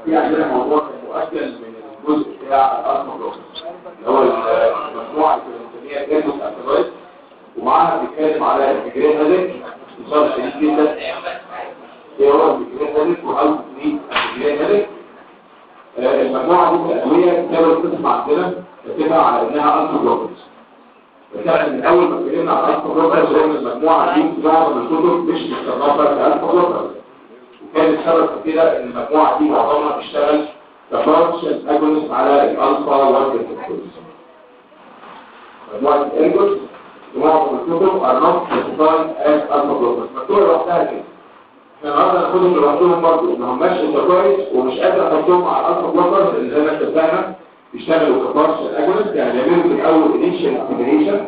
في عندنا موضوع كان مؤجل من الجزء بتاع الالفا بلوكر اللي هو المجموعه اللي بنسميها جيرموس انتيبايت ومعاها بيتكلم على الجرين هيدك مثال شديد جدا ايه هو الجرين هيدك وهاو تريد الجرين هيدك المجموعه دي من الادويه كانت بتسمع عندنا كاتبها على انها الفا بلوكرز وكان من اول ما اتكلمنا على الالفا بلوكرز قلنا المجموعه دي في معظم الكتب مش مصنفه كالفا بلوكرز وكان السبب في كده ان المجموعه دي معظمها بتشتغل كبارشل اجونست على الالفا والبيتا مجموعه الارجوس ومعظم الكتب are not classified as alpha blockers مكتوبه لوحدها كده احنا النهارده ناخدهم لوحدهم برضه ان هم ماشي كويس ومش قادر احطهم مع الالفا بلوكرز اللي زي ما اتفقنا بيشتغلوا كبارشل اجونست يعني يعملوا في الاول انيشال ستيميليشن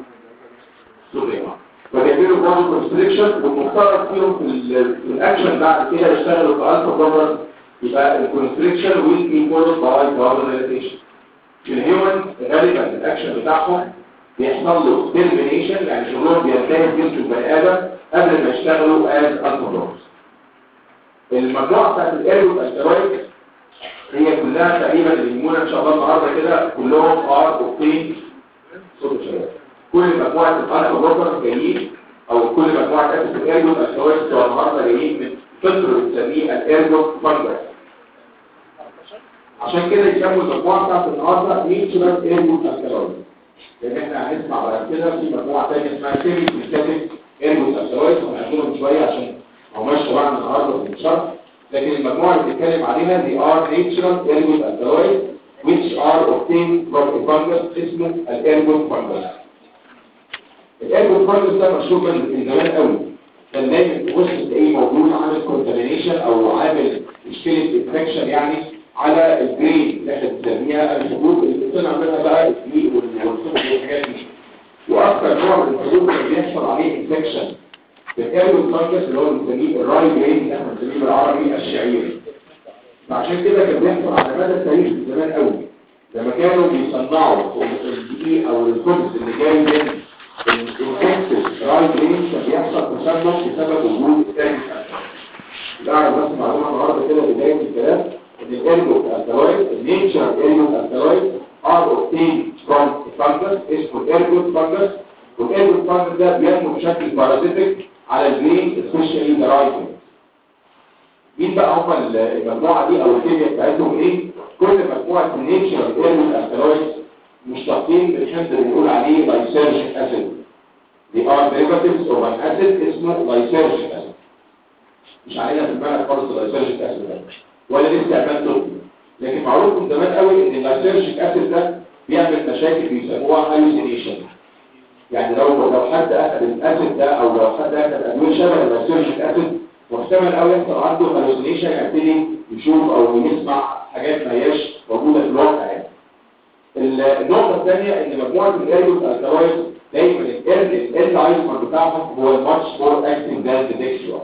فبيعملوا بودي كونستريكشن والمفترض فيهم في, في الاكشن بعد كده يشتغلوا كالفا بلوكرز يبقى الكونستريكشن ويل بي فولود باي فازوليزيشن في الهيومن غالبا الاكشن بتاعهم بيحصل له تيرمينيشن يعني شغلهم بينتهي في جسم البني ادم قبل ما يشتغلوا از الفا بلوكرز المجموعه بتاعت الايرو الاسترويد هي كلها تقريبا اللي يهمونا ان شاء الله النهارده كده كلهم ار اوكتين صوت الشباب كل مجموعه الالفا بلوكرز جايين او كل مجموعه اسف الايرو الاسترويد بتوع النهارده جايين من فطر بنسميه الايرو فانجس عشان كده يسموا المجموعه بتاعت النهارده نيتشرال ايرو الاسترويد لان احنا هنسمع بعد كده في مجموعه ثانيه اسمها سيمي سيستاتيك ايرو الاسترويد وهنقولهم شويه عشان ما هماش طبعا النهارده في الشرح لكن المجموعه اللي بنتكلم عليها دي ار نيتشرال ايرو الاسترويد which are obtained from a fungus اسمه الارجون فانجس الارجون فانجس ده مشهور من زمان قوي كان دايما تبص تلاقيه موجود عامل كونتامينيشن او عامل مشكله انفكشن يعني على الجرين اللي احنا بنسميها الحبوب اللي بنصنع منها بقى الدقيق والصوص والحاجات دي واكثر نوع من الحبوب اللي بيحصل عليه انفكشن الارجون فانجس اللي هو بنسميه الراي جرين اللي احنا بنسميه بالعربي الشعير فعشان كده كان بيحصل على مدى التاريخ من زمان قوي لما كانوا بيصنعوا الدقيق او الخبز اللي جاي من الانفكتد راي جرين كان بيحصل تسمم بسبب وجود التاني نعرف بس معلومه النهارده كده بدايه الكلام ان الارجو الكالويد النيتشر ارجو الكالويد ار اوبتين فروم فانجس اسمه الارجو فانجس والارجو فانجس ده بينمو بشكل بارازيتيك على الجرين سبيشالي ذا راي مين بقى هم المجموعه دي او الكيمياء بتاعتهم ايه كل مجموعه النيتشر ارجو الكالويد مشتقين من الحمض اللي بنقول عليه لايسيرجيك اسيد دي ار ديريفاتيفز اوف ان اسيد اسمه لايسيرجيك اسيد مش علينا في بالك خالص اللايسيرجيك اسيد ده ولا لسه عملته لكن معروف من زمان قوي ان اللايسيرجيك اسيد ده بيعمل مشاكل بيسموها هالوسينيشن يعني لو لو حد اخذ الاسيد ده او لو حد اخذ ادويه شبه اللايسيرجيك اسيد محتمل قوي يحصل عنده هالوسينيشن يبتدي يشوف او يسمع حاجات ما هياش موجوده في الواقع يعني النقطة الثانية ان مجموعة الاريوس الكلايز دايما الاريلايزمر بتاعهم هو الماتش مور اكتنج ذان ديكشوال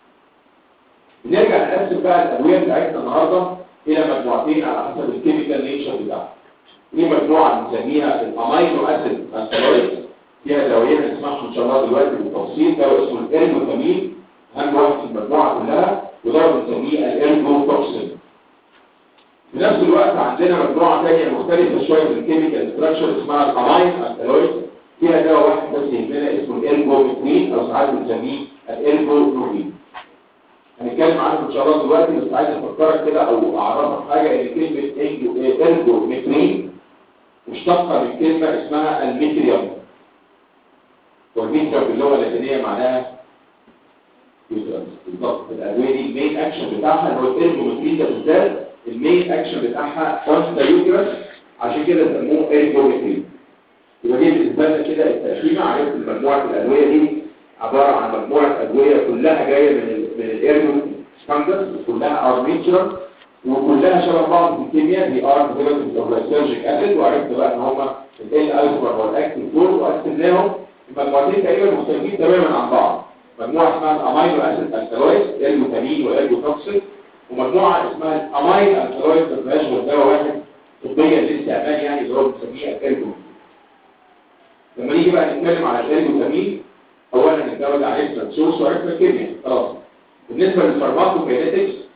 نرجع نقسم بقى الادوية بتاعتنا النهاردة الى مجموعتين على حسب الكيميكال نيتشر بتاعها دي مجموعة بنسميها الامينو اسيد الكلايز فيها دوايين هنسمعهم ان شاء الله دلوقتي بالتفصيل دواء اسمه الاريوتامين اهم واحد في المجموعة كلها وده بنسميه الاريوتوكسين في نفس الوقت عندنا مجموعة ثانية مختلفة شوية في الكيميكال ستراكشر اسمها الامين الكالويد فيها دواء واحد بس يهمنا اسمه الارجومترين او ساعات بنسميه الارجونورين هنتكلم عنه ان شاء الله دلوقتي بس عايز افكرك كده او اعرفك حاجة ان كلمة ارجومترين مشتقة من كلمة اسمها الميتريوم والميتريوم باللغة اللاتينية معناها بالظبط الادوية دي المين اكشن بتاعها اللي هو الارجومترين ده بالذات المين اكشن بتاعها كونستا يوترس عشان كده سموه ايرجومتري يبقى دي بالنسبه لنا كده التقسيمه عرفت مجموعه الادويه دي عباره عن مجموعه ادويه كلها جايه من ال من الايرجو ستاندرز كلها ار نيتشرال وكلها شبه بعض في الكيمياء دي ار ديريفاتيفز اوف لايسيرجيك اسيد وعرفت بقى ان هم ال ايزومر والاكتيف دول وقسمناهم المجموعتين تقريبا مختلفين تماما عن بعض مجموعه اسمها الامينو اسيد الكالويد ايرجوتامين وايرجوتوكسيك ومجموعة اسمها الامين الكالويد ما فيهاش غير دواء واحد طبيا للاستعمال يعني اللي هو بنسميه الكالجوتامين لما نيجي بقى نتكلم على الكالجوتامين اولا الدواء ده عرفنا السورس وعرفنا الكيمياء خلاص بالنسبه للفارماكوكاينetics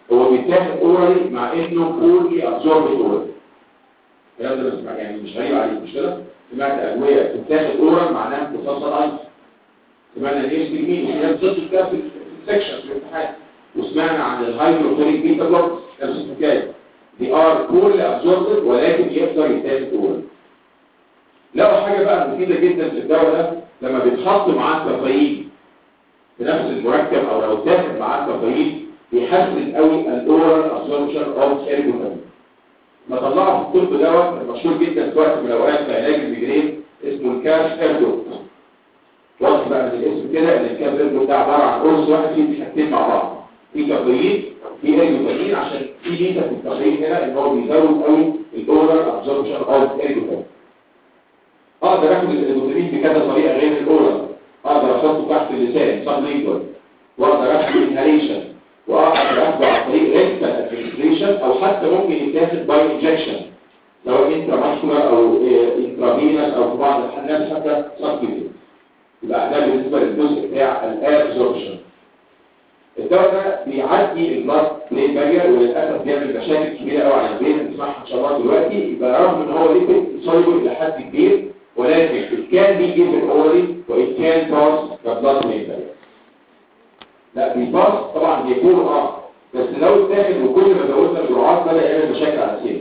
هو بيتاخد اورالي مع انه بورلي ابزوربد اورالي الكلام ده بس يعني مش غريب عليك مش كده سمعت ادويه بتتاخد اورال معناها امتصاص الايض سمعنا الايش مين وفي ناس ضد كده في السكشن في الامتحان وسمعنا عن الهايدروفيليك بيتا بلوك نفس الحكايه دي ار كل ابزوربد ولكن يقدر يتاخد اورال لقوا حاجه بقى مفيده جدا في الدواء ده لما بيتحط معاه كافيين في نفس المركب او لو اتاخد معاه كافيين بيحسن قوي الاورال ابزوربشن اوف ايرجوتامين ما طلعوا في الطب دواء مشهور جدا في وقت من الاوقات في علاج الميجرين اسمه الكاش ايردوت واضح بقى من الاسم كده ان الكاش ايردوت ده عباره عن قرص واحد فيه حاجتين مع بعض في كافيين في ايرجوتامين عشان في ميزه في الكافيين هنا ان هو بيزود قوي الاورال ابزوربشن اوف ايرجوتامين اقدر اخد الايرجوتامين بكذا طريقه غير الاورال اقدر احطه تحت اللسان سب لينجوال واقدر اخد انهاليشن واقدر اخده عن طريق ريكتال ادمنستريشن او حتى ممكن يتاخد باي انجكشن سواء انترا ماسكولار او انترافينس او في بعض الناس حتى سبكيوتيف يبقى ده بالنسبه للجزء بتاع الابزوربشن الدواء ده بيعدي البلاد برين بارير وللاسف بيعمل مشاكل كبيره قوي على البرين هنسمعها ان شاء الله دلوقتي يبقى رغم ان هو ليبيد سوليبل الى حد كبير ولكن it can be given orally و it can pass the blood brain barrier لا بيباص طبعا بيكون اه بس لو اتاخد وكل ما زودنا الجرعات بدا يعمل مشاكل على السيل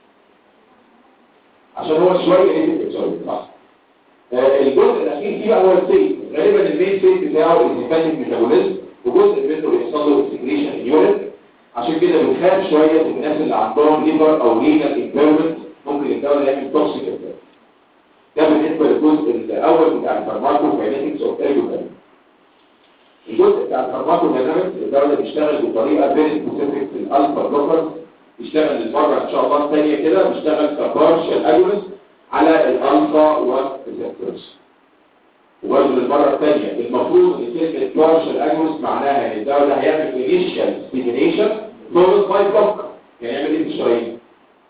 عشان هو شويه ليبيد سوليبل صح آه الجزء الاخير فيه بقى هو السيل غالبا المين سيل بتاعه الاندبندنت ميتابوليزم وجزء منه بيحصل له اكسكريشن اليورين عشان كده بنخاف شويه من الناس اللي عندهم ليفر او رينال امبيرمنت ممكن الدواء ده يعمل توكسيك افكت ده بالنسبه للجزء الاول بتاع الفارماكو كاينetics اوف ايرجوتامين الجزء بتاع الفارماكو داينامكس الدواء ده بيشتغل بطريقه فيري سبيسيفيك في الالفا بلوكرز بيشتغل للمره ان شاء الله الثانيه كده بيشتغل كبارشال اجونست على الالفا 1 ريسبتورز وبرضه للمرة الثانية المفروض ان كلمة بارشال اجونست معناها ان الدواء ده هيعمل انيشال ستيميليشن فولد باي بلوك يعني يعمل ايه في الشرايين؟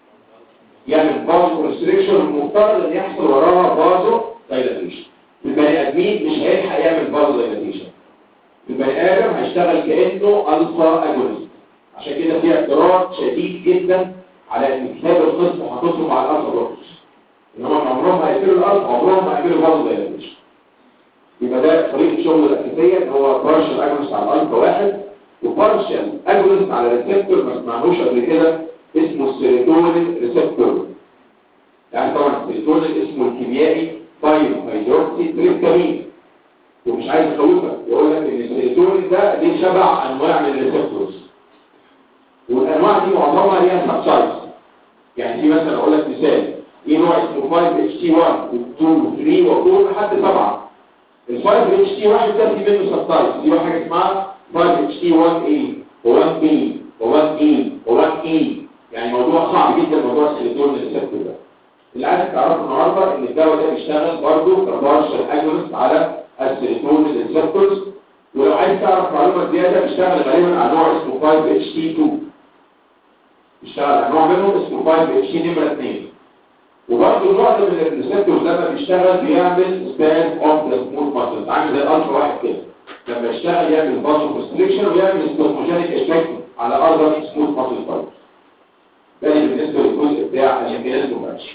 يعمل بازو ريستريكشن المفترض ان يحصل وراها بازو دايلاتيشن البني ادمين مش هيلحق يعمل بازو دايلاتيشن البني ادم هيشتغل كانه الفا اجونست عشان كده في اعتراض شديد جدا على ان كتاب القسم حاططهم على الالفا بلوكس ان هم عمرهم ما هيقفلوا الالفا عمرهم ما هيعملوا بازو دايلاتيشن يبقى ده طريقه الشغل الاساسيه ان هو بارشال اجونست على الالفا واحد وبارشال اجونست على ريسبتور ما سمعناهوش قبل كده اسمه السيروتونين ريسبتور يعني طبعا السيروتونين اسمه الكيميائي 5 هيدروكسي تريبتامين ومش عايز اخوفك يقول لك ان السيروتونين ده ليه سبع انواع من الريسبتورز والانواع دي معظمها ليها سب سايز يعني في مثلا اقول لك مثال في نوع اسمه 5 اتش تي 1 و2 و3 و4 لحد 7 ال 5 اتش تي 1 ده في منه سب سايز في حاجه اسمها 5 اتش تي 1 اي و1 بي و1 اي و1 اي يعني موضوع صعب جدا موضوع السيليتون ريسبتور ده اللي عايز تعرفه النهارده ان الدواء ده بيشتغل برضه كبارشال اجونست على السيليتون ريسبتورز ولو عايز تعرف معلومه زياده بيشتغل غالبا على نوع اسمه 5 اتش تي 2 بيشتغل على نوع منه اسمه 5 اتش تي نمره 2 وبرضه النوع ده من الريسبتورز لما بيشتغل بيعمل سبان اوف ذا سموث ماسلز عامل زي الالفا واحد كده لما يشتغل يعمل بازو كونستريكشن ويعمل ستوموجينيك افكت على اذر سموث ماسل فايبرز ده بالنسبه للجزء بتاع الميكانيزم ماتش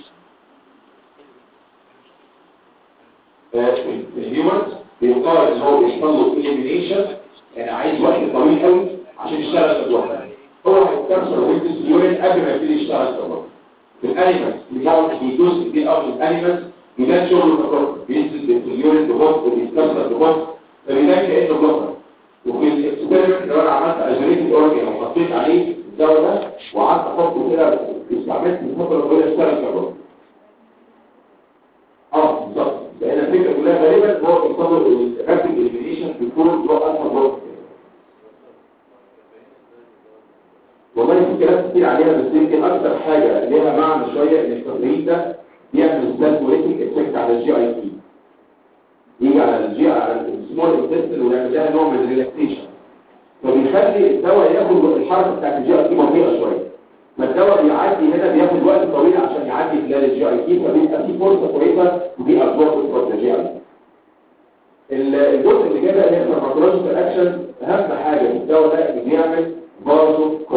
في الهيومنز بيقال ان هو بيحصل له اليمينيشن يعني عايز وقت طويل قوي عشان يشتغل الوقت هو هيكسر ويدس اليورين قبل ما يبتدي يشتغل الوقت في الانيمالز بيقعد في جزء كبير قوي من الانيمالز بيبان شغله كبر بينزل في اليورين ببطء وبيتكسر ببطء فبيبان كانه بلوكر وفي الاكسبيرمنت لو انا عملت اجريتد اورجن وحطيت عليه الدواء ده وقعدت احطه كده استعملت الفتره طويله اشتغل كبر اه بالظبط لان الفكره كلها غالبا هو بيحصل له الرابيد اليمينيشن بيكون له الفا بلوك والله في كلام كتير عليها بس يمكن اكثر حاجه ليها معنى شويه ان التمرين ده بيعمل ساتوريتنج افكت على الجي اي تي يجي على الجي على السمول انتستين ويعمل لها نوع من الريلاكسيشن فبيخلي الدواء ياخد الحركه بتاعت الجي اي تي بطيئه شويه فالدواء بيعدي هنا بياخد وقت طويل عشان يعدي خلال الجي اي تي فبيبقى في فرصه كويسه ودي ابزورب فور الجي اي الجزء اللي جاي ده اللي هي الفارماكولوجيكال اكشن اهم حاجه في الدواء ده انه بيعمل بازو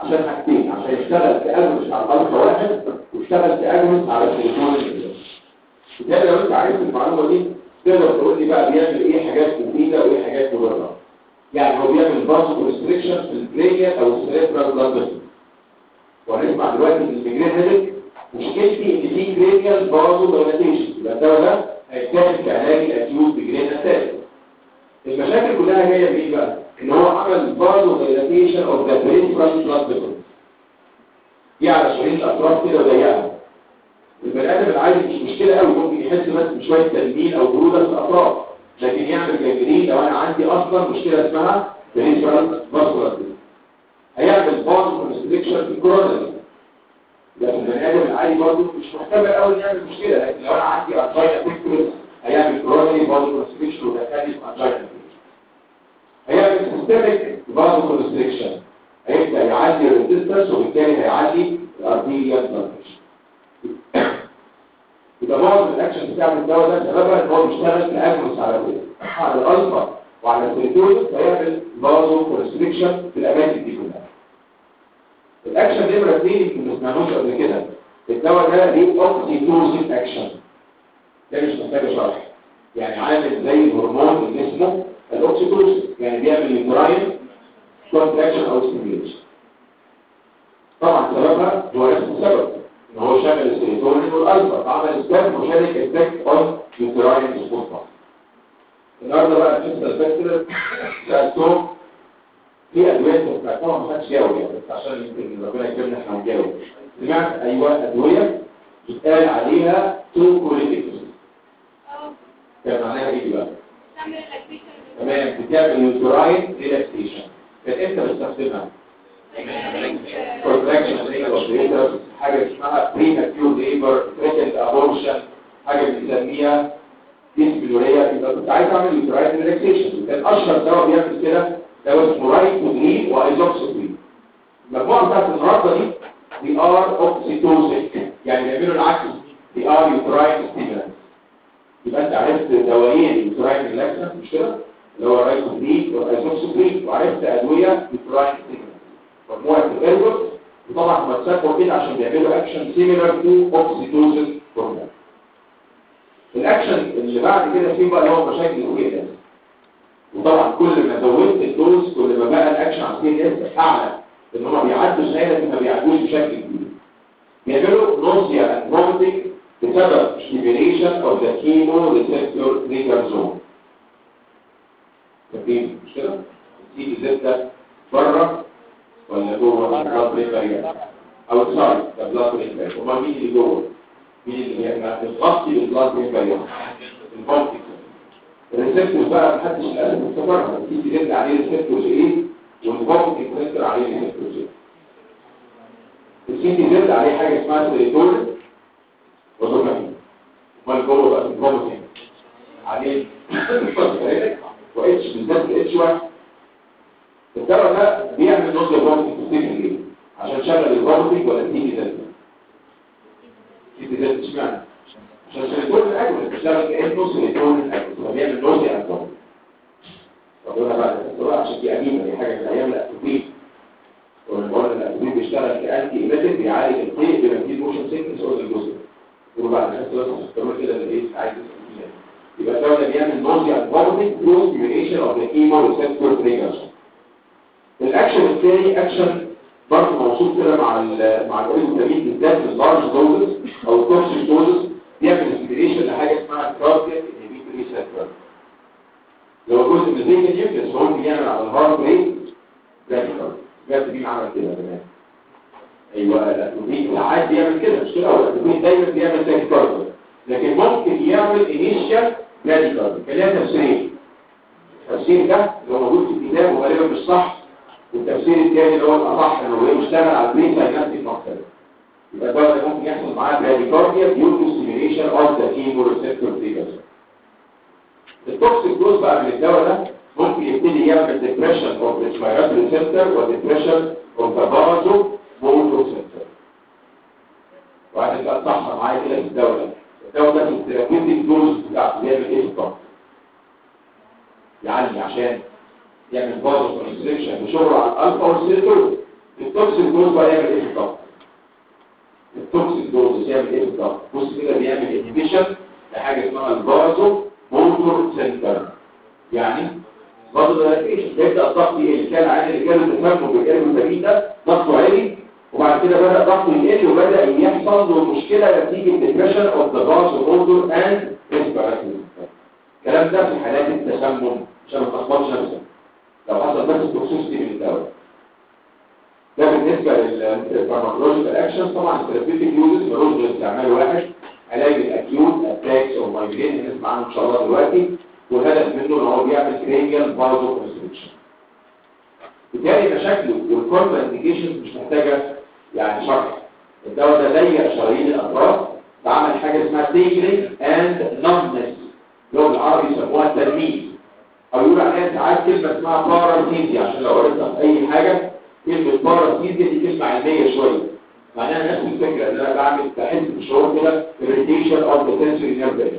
عشان حاجتين عشان يشتغل كأجنس على الألفا واحد ويشتغل كأجنس على التليفون بالتالي لو انت عرفت المعلومة دي تقدر تقول لي بقى بيعمل ايه حاجات مفيدة وايه حاجات مضرة يعني هو بيعمل باسو ريستريكشن في البرينيا او السيريبرال بلاد وهنسمع دلوقتي ان الميجرين مشكلتي ان في جرينيال بازو دايلاتيشن يبقى الدواء ده هيتاخد كعلاج الاكيوت بجرين اساسي المشاكل كلها جايه بايه بقى ان هو عمل بازو دايلاتيشن اوف ذا بريفرال بلاد فيسل دي على شريط الاطراف كده وضيقه البني ادم العادي مش مشكله قوي ممكن يحس بس بشويه تنميل او بروده في الاطراف لكن يعمل جنجرين لو انا عندي اصلا مشكله اسمها بريفرال فاسكولار هيعمل بازو كونستريكشن في الكورونري لكن البني ادم العادي برضه مش محتمل قوي يعمل مشكله لكن لو انا عندي انجينا تكتورس هيعمل كورونري بازو كونستريكشن ودخلني في انجينا هيعمل سيستميك بازو كونستريكشن هيبدا يعلي الريزيستنس وبالتالي هيعلي الارتيريال بلانكشن يبقى معظم الاكشن بتاع الدواء ده سببها ان هو بيشتغل كاجنس على كده على الالفا وعلى السيرتوز فيعمل بازو كونستريكشن في الاماكن دي كلها الاكشن نمره 2 يمكن ما سمعناهوش قبل كده الدواء ده ليه اوكسيتوسين اكشن ده مش محتاج شرح يعني عامل زي الهرمون اللي اسمه الاوكسيتوسين يعني بيعمل يوتراين كونتراكشن او ستيميوليشن طبعا سببها هو نفس السبب ان هو شغل السيروتونين والالفا فعمل ستاب مشارك افكت اون يوتراين ريسبونس النهارده بقى الحصه الفاكتور سالتهم في ادويه بتاعتها ما خدش جاوب يعني بس عشان يمكن ربنا يكرمنا احنا نجاوب سمعت ايوه ادويه بيتقال عليها تو كوليتكس كان معناها ايه دي بقى تمام بتعمل يوتراين ريلاكسيشن كان انت بتستخدمها كونتراكشن حاجه اسمها بري اكيوت ليبر ثريتند ابورشن حاجه بنسميها ديسبلوريا يبقى كنت عايز اعمل يوتراين ريلاكسيشن كان اشهر دواء بيعمل كده دواء اسمه رايتوجرين وايزوكسيتين المجموعه بتاعت النهارده دي دي ار اوكسيتوزيك يعني بيعملوا العكس دي ار يوتراين ستيمولانت يبقى انت عرفت دوايين يوتراين ريلاكسنت مش كده اللي هو رايتوجرين وايزوكسيتين وعرفت ادويه يوتراين ستيمولانت مجموعه الايربوت وطبعا هم اتسموا كده عشان بيعملوا اكشن سيميلر تو اوكسيتوزين هرمون الاكشن اللي بعد كده فيه بقى اللي هو مشاكل الكلى وطبعا كل ما زودت الدوز كل ما بقى الاكشن على السي اس اعلى ان هم بيعدوا شهاده لكن ما بيعدوش بشكل كبير بيعملوا نوزيا اند فوميتنج بسبب ستيميليشن اوف ذا كيمو ريسبتور تريجر زون فاكرين مش كده؟ السي دي زد بره ولا جوه البلاد بريفير او سوري ده بلاد بريفير امال مين اللي جوه؟ مين اللي يعني بتغطي بالبلاد بريفير؟ الفولتكس الريسبتور بقى محدش لازم يفتكرها تيجي ترد عليه ريسبتورز ايه والفوق يترد عليه ريسبتورز ايه السي دي زد عليه حاجه اسمها سيريتونين ودوبامين امال جوه بقى الفوميتنج عليه واتش بالذات اتش واحد الدواء ده بيعمل نوزيا فوميتنج ستيمنج ليه عشان شغل الفوميتنج ولا السي دي زد السي دي زد اشمعنى عشان سيريتونين الاجل بيشتغل كانه سيريتونين الاجل فبيعمل نوزيا اكتر طب انا بقى الدواء عشان دي قديمه دي حاجه من ايام الاتوبيس والمرض الاتوبيس بيشتغل كانتي ايميتنج بيعالج القيء بمزيد موشن سيكنس او الجزء يقولوا بعد الناس بس تستمر كده للايه عايز يبقى الدواء ده بيعمل نوزيا فوميتنج ثرو ستيميوليشن اوف ذا كيمو ريسبتور تريجرز الاكشن الثاني اكشن برضه موصول كده مع ال مع الاوريزوتامين بالذات في اللارج دوزز او التوكسيك دوزز بيعمل ستيميوليشن لحاجه اسمها كاردياك انهبيتوري ريسبتور لو جزء من الزيت اليوكس هو بيعمل على الهارت ريت راديكال جات مين عمل كده كمان ايوه الاتوبيس ساعات بيعمل كده مش كده هو الاتوبيس دايما بيعمل تاكيكارديا لكن ممكن يعمل انيشال راديكال كان لها تفسيرين التفسير ده اللي هو موجود في الكتاب وغالبا مش صح والتفسير الثاني اللي هو الاصح انه هو بيشتغل على البرين ساينابتيك مختلف يبقى الدواء ده ممكن يحصل معاه براديكارديا ديو تو ستيميوليشن اوف ذا كيمو ريسبتور تريجرز التوكسيك دوز بقى من الدواء ده ممكن يبتدي يعمل ديبريشن اوف ريسبيراتوري سنتر وديبريشن اوف ذا بازو موتور سنتر وعايز بقى تصحى معايا كده في الدواء ده الدواء ده في الثيرابيوتيك دوز بتاعته بيعمل ايه بالظبط؟ يعلي عشان يعمل بازو كونستريكشن وشغل على الالفا والسيرتول التوكسيك دوز بقى يعمل ايه بالظبط التوكسيك دوز يعمل ايه بالظبط بص كده بيعمل انهبيشن لحاجه اسمها الفازو موتور سنتر يعني برضه ده ايش بيبدا الضغط اللي كان عادي اللي كان تسمم بالاربوتامين ده ضغطه عالي وبعد كده بدا ضغطه يقل وبدا يحصل له مشكله نتيجه ديبريشن اوف ذا فازو موتور اند ريسبيراتوري الكلام ده في حالات التسمم عشان ما تخبطش نفسك لو حصل بس توكسيستي من الدواء ده بالنسبه للفارماكولوجيكال اكشن طبعا الثيرابيوتيك يوزز ملوش غير استعمال واحد علاج الاكيوت اتاكس او مايجرين هنسمع عنه ان شاء الله دلوقتي والهدف منه ان هو بيعمل كرينيال فازو كونستريكشن بالتالي مشاكله والكونترا انديكيشن مش محتاجه يعني شرح الدواء ده ضيق شرايين الاطراف بعمل حاجه اسمها تيجرينج اند نمنس اللي هو بالعربي يسموها الترميز او يقول عليها ساعات كلمه اسمها باراسيزيا عشان لو قريتها في اي حاجه كلمه باراسيزيا دي كلمه علميه شويه معناها نفس الفكره ان انا بعمل بحس بشعور كده irritation of the sensory nerve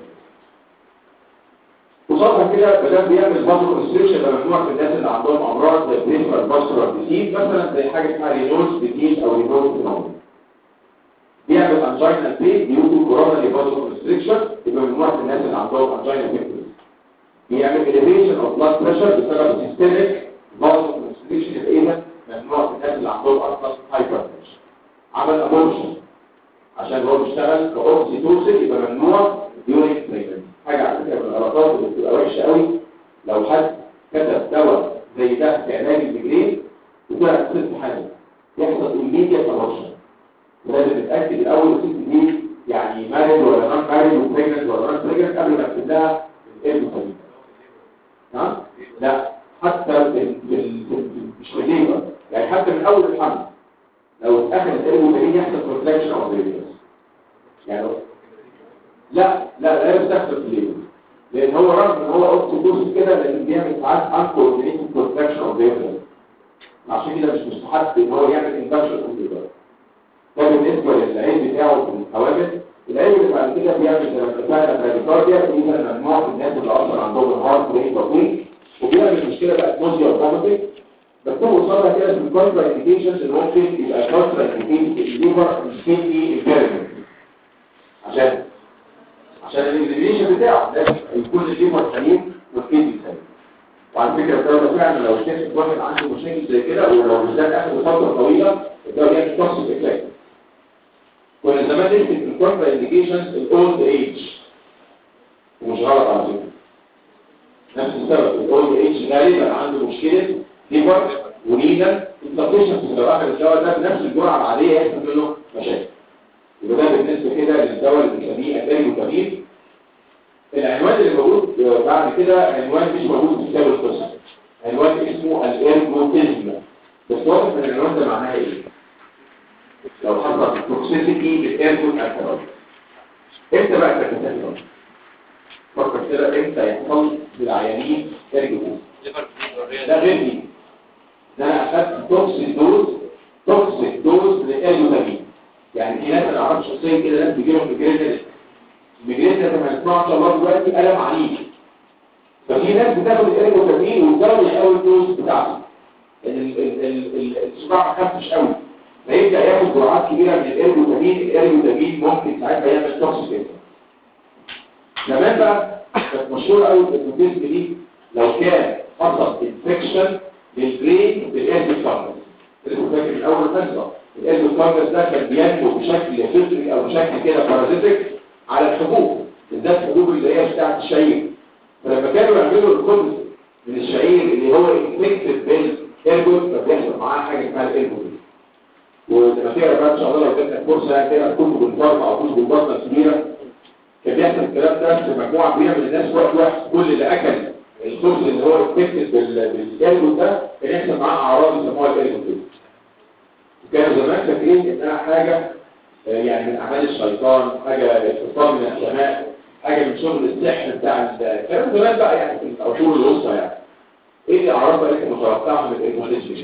قصادها كده بدل بيعمل فازو كونستريكشن يبقى ممنوع في الناس اللي عندهم امراض زي بريفرال فاسكولار ديزيز مثلا زي حاجه اسمها رينولز ديزيز او رينولز فينومينا بيعمل انجينا بين ديوتو كورونا لفازو كونستريكشن يبقى ممنوع في الناس اللي عندهم انجينا بين بيعمل elevation of blood pressure بسبب systemic فازو كونستريكشن يبقى ايه ممنوع في الناس اللي عندهم اصلا هايبرتنشن عمل ابورشن عشان هو بيشتغل كاوكسيتوسين يبقى ممنوع ديورينج بريجنسي حاجه على فكره من الغلطات اللي بتبقى وحشه قوي لو حد كتب دواء زي ده في علاج الميجرين وطلع ست حاجه يحصل immediate abortion ولازم نتاكد الاول الست دي يعني مارد ولا نون مارد وبريجننت ولا نون بريجننت قبل ما نكتب لها الايربوتامين نعم لا حتى في مش في الليبر يعني حتى من اول الحمل لو اتاخد الايربوتامين يحصل كونتراكشن اوف يعني لا لا لا يستخدم في الليبر لان هو رغم ان هو اوكسيتوسين كده لكن بيعمل ساعات انكوردينيتد كونتراكشن اوف الليبر عشان كده مش مستحب ان هو يعمل اندكشن اوف الليبر ده بالنسبه للعين بتاعه في الحوامل العين اللي بعد كده بيعمل زي ما اتفقنا براديكارديا دي مجموعه من الناس اللي اصلا عندهم الهارت ريت بطيء وبيعمل مشكله بقى نوزيا وفوميتنج بس هو وصلها كده في الكونترا انديكيشنز اللي ممكن يبقى كونترا انديكيشن الليفر سكيني امبيرمنت عشان عشان الاكزيبيشن بتاعه لازم يكون الليفر سليم والكيدني سليم وعلى فكره الدواء فعلا لو شاف واحد عنده مشاكل زي كده ولو بالذات اخذ فتره طويله الدواء بيعمل توكسيك افكت كنا زمان نكتب في الكونترا انديكيشنز الاولد ايج ومش غلط على فكره نفس السبب الاولد ايج غالبا عنده مشكله ليفر ورينا انفلاميشن لو اخذ الدواء ده بنفس الجرعه العاديه يحصل منه مشاكل يبقى ده بالنسبه كده للدواء اللي بنسميه الاريوتامين العنوان اللي موجود بعد كده عنوان مش موجود في كتاب القصه عنوان اسمه الارجوتيزم بس واضح من العنوان ده معناها ايه لو حصل توكسيسيتي للارجوت الكرات امتى بقى الكرات فكر كده امتى يحصل للعيانين ارجوتيزم ده غير دي ده انا اخدت توكسيك دوز توكسيك دوز للارجوتامين يعني في ناس انا اعرف شخصيا كده ناس بيجي لهم ميجرين الميجرين ده لما نسمعه ان شاء الله دلوقتي الم عنيف ففي ناس بتاخد الاريكوتامين وتزود قوي الدوز بتاعته لان الصداع ما خفش قوي فيبدا ياخد جرعات كبيره من الاريكوتامين الاريكوتامين ممكن ساعتها يعمل توكسيك زمان بقى كانت مشهوره قوي الاريكوتيزم دي لو كان حصل انفكشن للبرين بالاريكوتامين فاكر من اول حصه الاريكوتامين ده كان بينمو بشكل فطري او بشكل كده بارازيتك على الحبوب بالذات الحبوب اللي هي بتاعت الشعير فلما كانوا يعملوا الخبز من الشعير اللي هو انفكتد بالارجوت فبيحصل معاه حاجه اسمها الارجوت ولما تقرا بقى ان شاء الله لو جاتك فرصه يعني تقرا كتب الفارما او كتب البطنه الكبيره كان بيحصل الكلام ده في مجموعه كبيره من الناس وقت واحد كل اللي اكل الخبز اللي هو انفكتد بالارجوت ده كان يحصل معاه اعراض يسموها الارجوت كانوا زمان فاكرين انها حاجه يعني من اعمال الشيطان حاجه اتصال من السماء حاجه من شغل السحر بتاع الكلام زمان بقى يعني في العصور الوسطى يعني ايه اللي اعرفها اللي انت متوقعها من الايمونيزم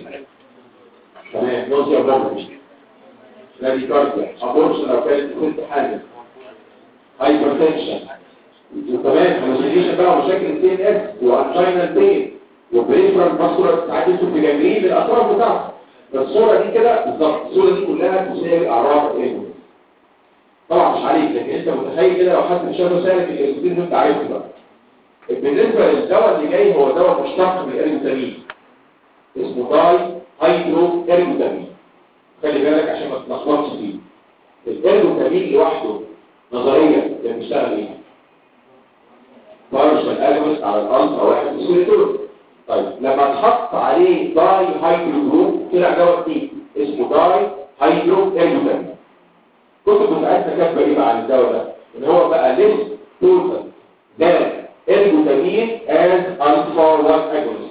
تمام نوزيا بومبش نادي كارديا ابورشن لو كانت ست حامل هايبرتنشن وكمان هلوسينيشن بقى ومشاكل السي ان اس وانجينال بين وبريفرال ماسكولار ساعات انتوا متجمعين الاطراف بتاعته فالصورة دي كده بالظبط الصورة دي كلها تساوي أعراض الإيجوز طبعا مش عليك لكن انت متخيل كده لو حد شافه سالك الإيجوزين اللي انت عارفه بقى بالنسبة للدواء اللي جاي هو دواء مشتق من الإيرجوتامين اسمه داي هيدرو إيرجوتامين خلي بالك عشان ما تتلخبطش فيه الإيرجوتامين لوحده نظريا كان بيشتغل ايه؟ بارشل اجونست على الالفا واحد وسيرتول طيب لما اتحط عليه داي هيدرو جروب طلع دواء جديد اسمه داي هيدرو إيرجوتامين كتب بتاعتنا كاتبه ايه بقى عن الدواء ده؟ ان هو بقى ليس توتال ده الجلوتامين as alpha 1 agonist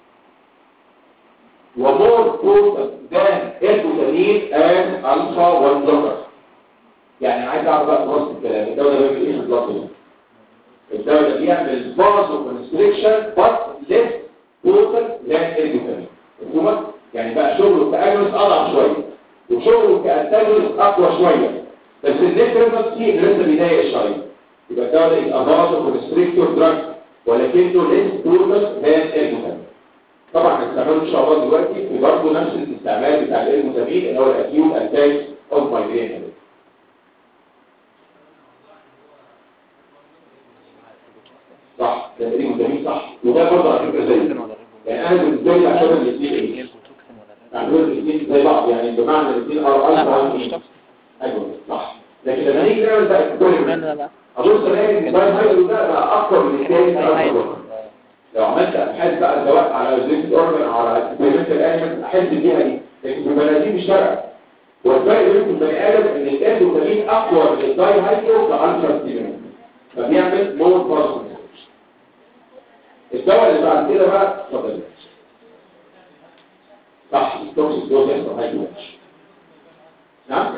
ومور potent than الجلوتامين as alpha 1 blocker يعني عايز اعرف بقى خلاص الكلام الدواء ده بيعمل ايه في البلاد الدواء ده بيعمل فازو كونستريكشن but less potent than الجلوتامين مفهومه يعني بقى شغله كاجونست اضعف شويه وشغله كانتاجونست اقوى شويه بس النيتروفاسي لسه بيضايق شويه يبقى ده الأضاءة والريستريكتور دراج ولكنه ليس بروتس ذان الجوتامين طبعا هنستعمله ان شاء الله دلوقتي في برضه نفس الاستعمال بتاع الجوتامين اللي هو الاكيوت اتاك اوف مايجرين صح ده الجوتامين صح وده برضه على فكره زي يعني انا بالنسبه لي عشان الاثنين ايه اعتبر الاثنين زي بعض يعني بمعنى الاثنين ار الفا ايوه صح لكن لما نيجي نعمل بقى كل أبص الاقي ان الباين هايدرو ده بقى اكتر من الثاني لو عملت ابحاث بقى سواء على زيت اورجن او على اكسبيرمنتال انيمال احس بيها دي لكن في البني ادمين مش فارقه والفرق بين البني ادم ان الاندوكامين اقوى من الداي هايدرو كالفا ستيمولانت فبيعمل مور بارسون الدواء اللي بعد كده بقى اتفضل صح التوكسيك دوز يحصل هايدرو نعم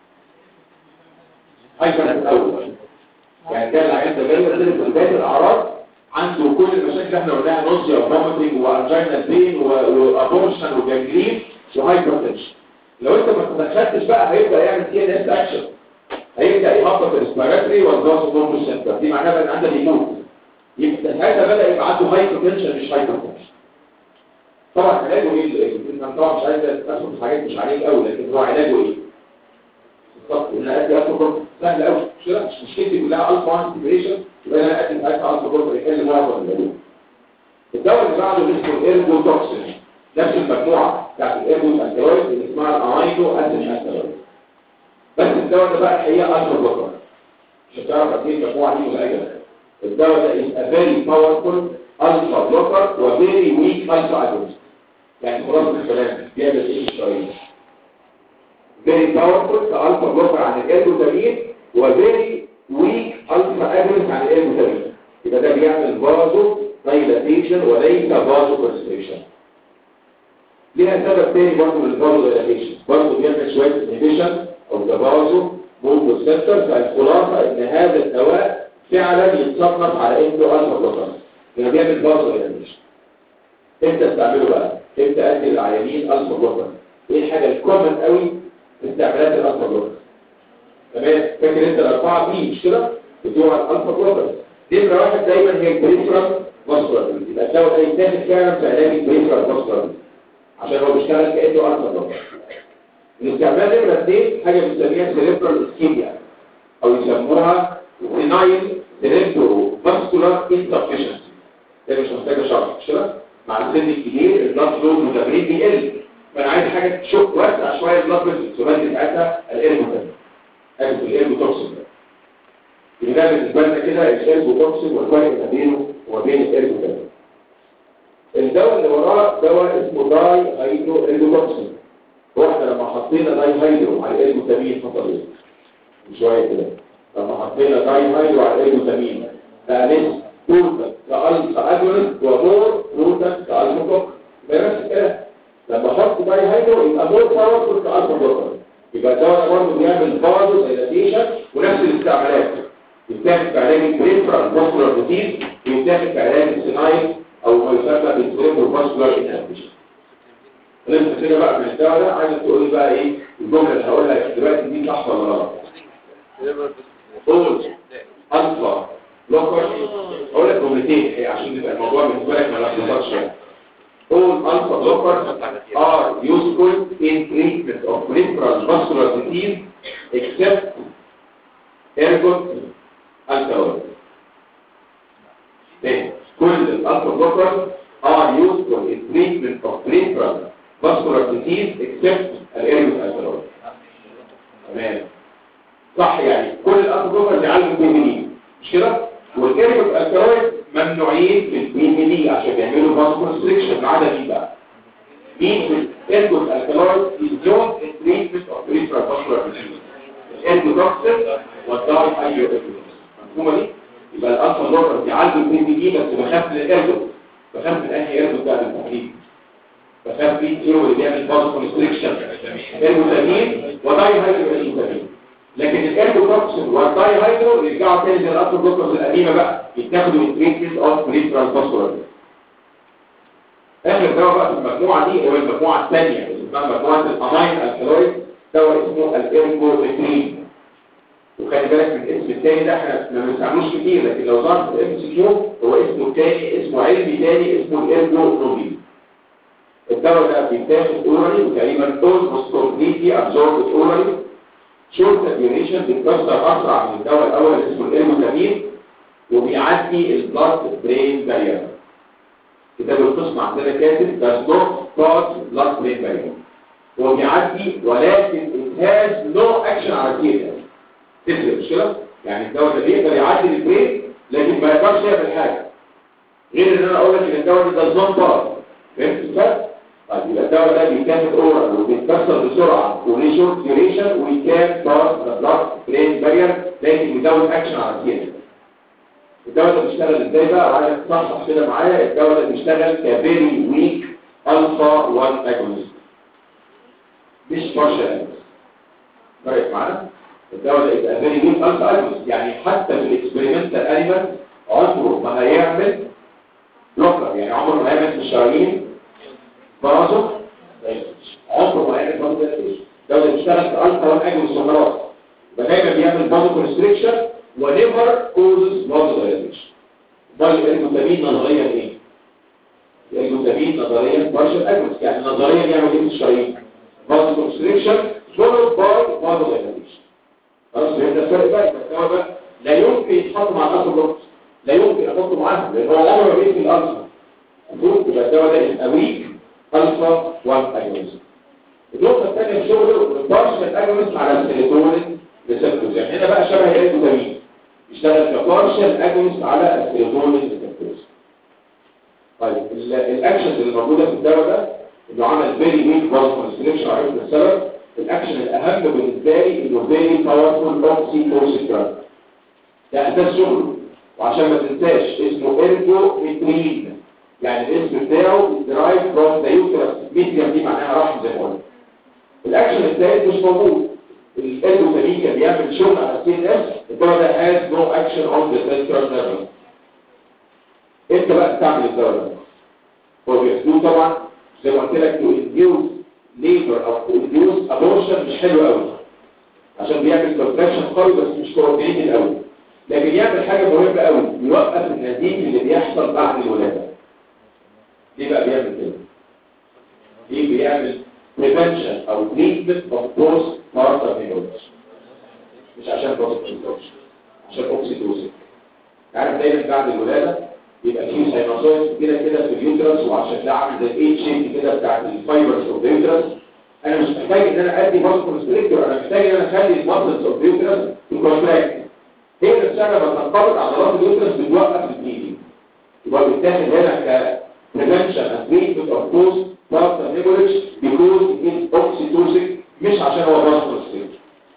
هايدرو الاول يعني كان العيان ده جاي يختلف في بدايه الاعراض عنده كل المشاكل اللي احنا قلناها نوزيا وفوميتنج وانجينا بين وابورشن وجانجرين وهايبرتنشن لو انت ما تدخلتش بقى هيبدا يعمل سي ان اس اكشن هيبدا يهبط الريسبيراتوري والجاز نورمال سنتر دي معناها ان عنده يموت يبقى هذا بدا يبقى عنده هايبرتنشن مش هايبرتنشن طبعا علاجه ايه انا طبعا مش عايز ادخل في حاجات مش عليك قوي لكن هو علاجه ايه بالظبط ان ادي الفا سهل قوي مش كده مش مشكلتي كلها الفا 1 انتجريشن يبقى انا ادي الفا الفا جروب يحل معظم الموضوع الدواء اللي بعده اسمه الايرجو توكسين نفس المجموعه بتاعت الايرجو انتيرويد اللي اسمها الامينو اسيد انتيرويد بس الدواء ده بقى هي الفا بلوكر عشان تعرف قد ايه المجموعه دي مزعجه الدواء ده is a very powerful alpha blocker و very weak alpha agonist يعني خلاصه الكلام بيعمل ايه الشرايين very powerful كالفا بلوكر عن الارجوتامين وفيري ويك الفا اجونست عن الارجوتامين يبقى ده بيعمل فازو دايلاتيشن وليس فازو كونستريكشن ليها سبب تاني برضه للفازو دايلاتيشن برضه بيعمل شويه انهبيشن او ذا فازو موفو سنتر فالخلاصه ان هذا الدواء فعلا يتصنف على انه الفا بلوكر يعني بيعمل فازو دايلاتيشن امتى استعمله بقى امتى ادي العيانين الفا بلوكر ايه الحاجه الكومن قوي في استعمالات الالفا بلوكر تمام فاكر انت الاربعه دي مش كده بتوع الالفا بلوكر نمره واحد دايما هي البريفرال فاسكولار يبقى الدواء ده يتاخد فعلا في علاج البريفرال فاسكولار عشان هو بيشتغل كانه الفا بلوكر الاستعمال نمره اثنين حاجه بنسميها سيريبرال اسكيميا او يسموها سينايل سيريبرو فاسكولار انسفشنسي ده مش محتاجه شرح مش كده مع السن الكبير البلاد فلو والتمرين بيقل فانا عايز حاجه تشوف واسع شويه البلاد فلو بتاعتها الارجوتامين اجل الارجوتوكسين ده يبقى بالنسبه لنا كده الارجوتوكسين والفرق ما بينه وما بين الارجوتامين الدواء اللي وراه دواء اسمه داي هيدرو ارجوتوكسين هو احنا لما حطينا داي هيدرو على الارجوتامين حصل ايه شويه كده لما حطينا داي هيدرو على الارجوتامين بقى لسه بروتن كالفا اجونست ومور بروتن كالفا بلوكر يبقى نفس الكلام لما احط داي هيدرو يبقى مور باورفول كالفا بلوكر يبقى الدواء برضه بيعمل فازو دايلاتيشن ونفس الاستعمالات يتاخد في علاج البريفرال فاسكولار ديزيز ويتاخد في علاج السينايل او ما يسمى بالسيريبرال فاسكولار انهبيشن لسه كده بقى من الدواء ده عايز تقول لي بقى ايه الجمله اللي هقولها دلوقتي دي صح ولا غلط؟ قول الفا بلوكر اقول لك جملتين عشان يبقى الموضوع بالنسبه لك ما لخبطش يعني all alpha blockers are useful in treatment of peripheral vascular disease except ergot alkaloid then كل الالفا blockers are useful in treatment of peripheral vascular disease except الارجوت alkaloid تمام صح يعني كل الالفا blockers يعالجوا البي مش كده والارجوت alkaloid ممنوعين في البي دي عشان بيعملوا فاسكولار ما عدا مين بقى مين في الارجوت alkaloid is used in treatment of peripheral vascular disease الارجوتوكسين والداي ايو مفهومه دي يبقى الالفا بلوكر يعالجوا البي دي بس بخاف من الارجوت بخاف من انهي ارجوت بقى بالتحديد بخاف من فيهم اللي بيعمل فاسكولار ارجوتامين وداي هايدرو ارجوتامين لكن الارجوتوكسين والداي هايدرو يرجعوا تاني زي الالفا بلوكرز القديمه بقى يتاخدوا من تريتمنت اوف بريفرال فاسكولار اخر دواء بقى في المجموعه دي هو المجموعه الثانيه اللي اسمها مجموعه الامين الكالويد دواء اسمه الارجومترين وخلي بالك من الاسم الثاني ده احنا ما بنستعملوش كتير لكن لو ظهر في الام سي كيو هو اسمه الثاني اسمه علمي ثاني اسمه الارجومترين الدواء ده بيتاخد اورالي وتقريبا اولموست كومبليتلي ابزوربد اورالي شورت ديوريشن بيتكسر اسرع من الدواء الاول اللي اسمه الارجوتامين وبيعدي البلاد برين بارير كتاب القسم عندنا كاتب does not cross blood brain barrier هو بيعدي ولكن it has no action على الكيدة تفرق مش كده؟ يعني الدواء ده بيقدر يعدي البرين لكن ما يقدرش يعمل حاجة غير ان انا اقول لك ان الدواء ده does not cross فهمت الفرق؟ طيب يبقى الدواء ده بيتاخد اورال وبيتكسر بسرعه وليه شورت ديوريشن ويكان كروس ذا بلاد برين بارير لكن بيزود اكشن على الكيدة الدواء ده بيشتغل ازاي بقى وعايز تصحصح كده معايا الدواء ده بيشتغل كفيري ويك الفا 1 اجونست مش بارشال اجونست فرق معانا الدواء ده يبقى فيري ويك الفا اجونست يعني حتى في الاكسبيرمنتال انيمال عمره ما هيعمل بلوكر يعني عمره ما هيعمل في الشرايين برازو عمره ما هيعمل برازو الدواء ده بيشتغل في الفا 1 اجونست وخلاص يبقى دايما بيعمل بازو كونستريكشن ونيفر كوزز vasodilation ده الجلوتامين نظريا ايه الجلوتامين نظريا بارشل اجنس يعني نظريا يعمل ايه في الشرايين vasodilation followed by vasodilation خلاص فهمنا الفرق بقى الدواء ده لا يمكن يتحط مع الاسبروكس لا يمكن احطه معاهم لان هو عمره ما بيقتل الالفا المفروض يبقى الدواء ده يبقى ويك الفا 1 اجنس النقطه الثانيه في شغله البارشل اجنس على السيروتونين ريسبتورز يعني هنا بقى شبه الجلوتامين يشتغل كبارشل اجونست على السيروتونين ريسبتورز طيب الاكشنز اللي موجوده في الدواء ده انه عمل فيري ويك فاسكولار عرفنا السبب الاكشن الاهم بالنسبه لي انه فيري باورفول اوكسيتوسين دراج ده اساس شغله وعشان ما تنساش اسمه ارجومترين يعني الاسم بتاعه درايف فروم ذا يوترس ميتريم دي معناها رحم زي ما قلنا الاكشن الثالث مش موجود الادوتامين كان بيعمل شغل على السي ان اس الدواء ده has no action on the central nervous انت بقى تعمل الدواء ده هو بيحدوه طبعا زي ما قلت لك to induce labor او to induce abortion مش حلو قوي عشان بيعمل contraction قوي بس مش coordinated قوي لكن يعمل حاجه مهمه قوي يوقف النزيف اللي بيحصل بعد الولاده ليه بقى بيعمل كده ليه بيعمل prevention او treatment of postpartum hemorrhage مش عشان postpartum عشان اوكسيتوسين عارف دايما بعد الولاده يبقى فيه ساينوسايتس كده كده في اليوترس وعشان ده عامل زي الايد شيب كده بتاعت الفايبرز اوف اليوترس انا مش محتاج ان انا ادي فاسكولار انا محتاج ان انا اخلي المسلز اوف اليوترس تكونتراكت هي نفسها لما تنقبض عضلات اليوترس بتوقف البليدنج يبقى بيتاخد هنا ك prevention and treatment of postpartum hemorrhage because it is oxytocin مش عشان هو فاسكولار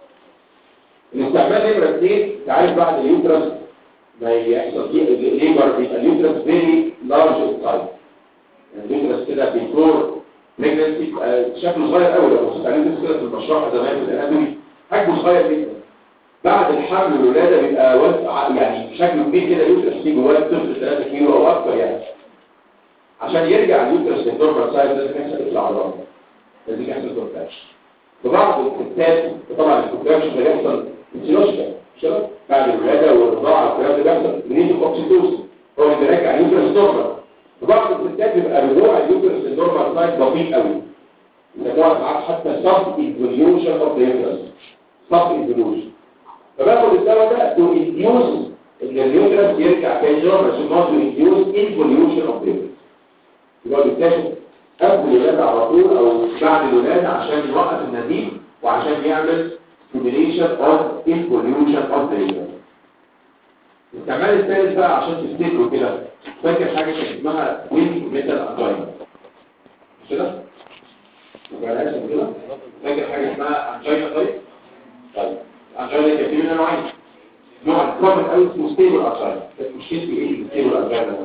الاستعمال نمرة اثنين تعرف بعد اليوترس ما يحصل فيه الليبر بيبقى اليوترس فيري لارج سايز يعني اليوترس كده بيفور بريجنسي شكله صغير قوي لو بصيت عليه كده في المشرحه زمان في الاناتومي حجمه صغير جدا بعد الحمل والولاده بيبقى وسع يعني شكله كبير كده يوترس فيه جواه طفل 3 كيلو او اكتر يعني عشان يرجع اليوترس للنورمال سايز لازم يحصل العضلات لازم يحصل كونتراكشن في بعض الستات طبعا الكونتراكشن ده بيحصل فيسيولوجيكال شباب بعد الولاده والرضاعه والكلام ده بيحصل ريليز اوكسيتوسين هو اللي بيرجع اليوترس نورمال في بعض الستات بيبقى رجوع اليوترس النورمال سايز بطيء قوي يسموها ساعات حتى سب انفوليوشن اوف ذا يوترس سب انفوليوشن فباخد الدواء ده تو انديوس ان اليوترس يرجع تاني نورمال عشان تو انديوس انفوليوشن اوف ذا يوترس يبقى بيتاخد قبل الولاده على طول او بعد الولاده عشان يوقف النزيف وعشان يعمل stimulation of involution of the uterus. الكمال الثالث بقى عشان تفتكروا كده فاكر حاجة كان اسمها وينج ميتال انجاينا مش كده؟ مجالهاش كده؟ فاكر حاجة اسمها انجاينا طيب؟ طيب الانجاينا كان في منها نوعين نوع كومن قوي اسمه ستيبل انجاينا كانت مشكلتي ايه الستيبل انجاينا ده؟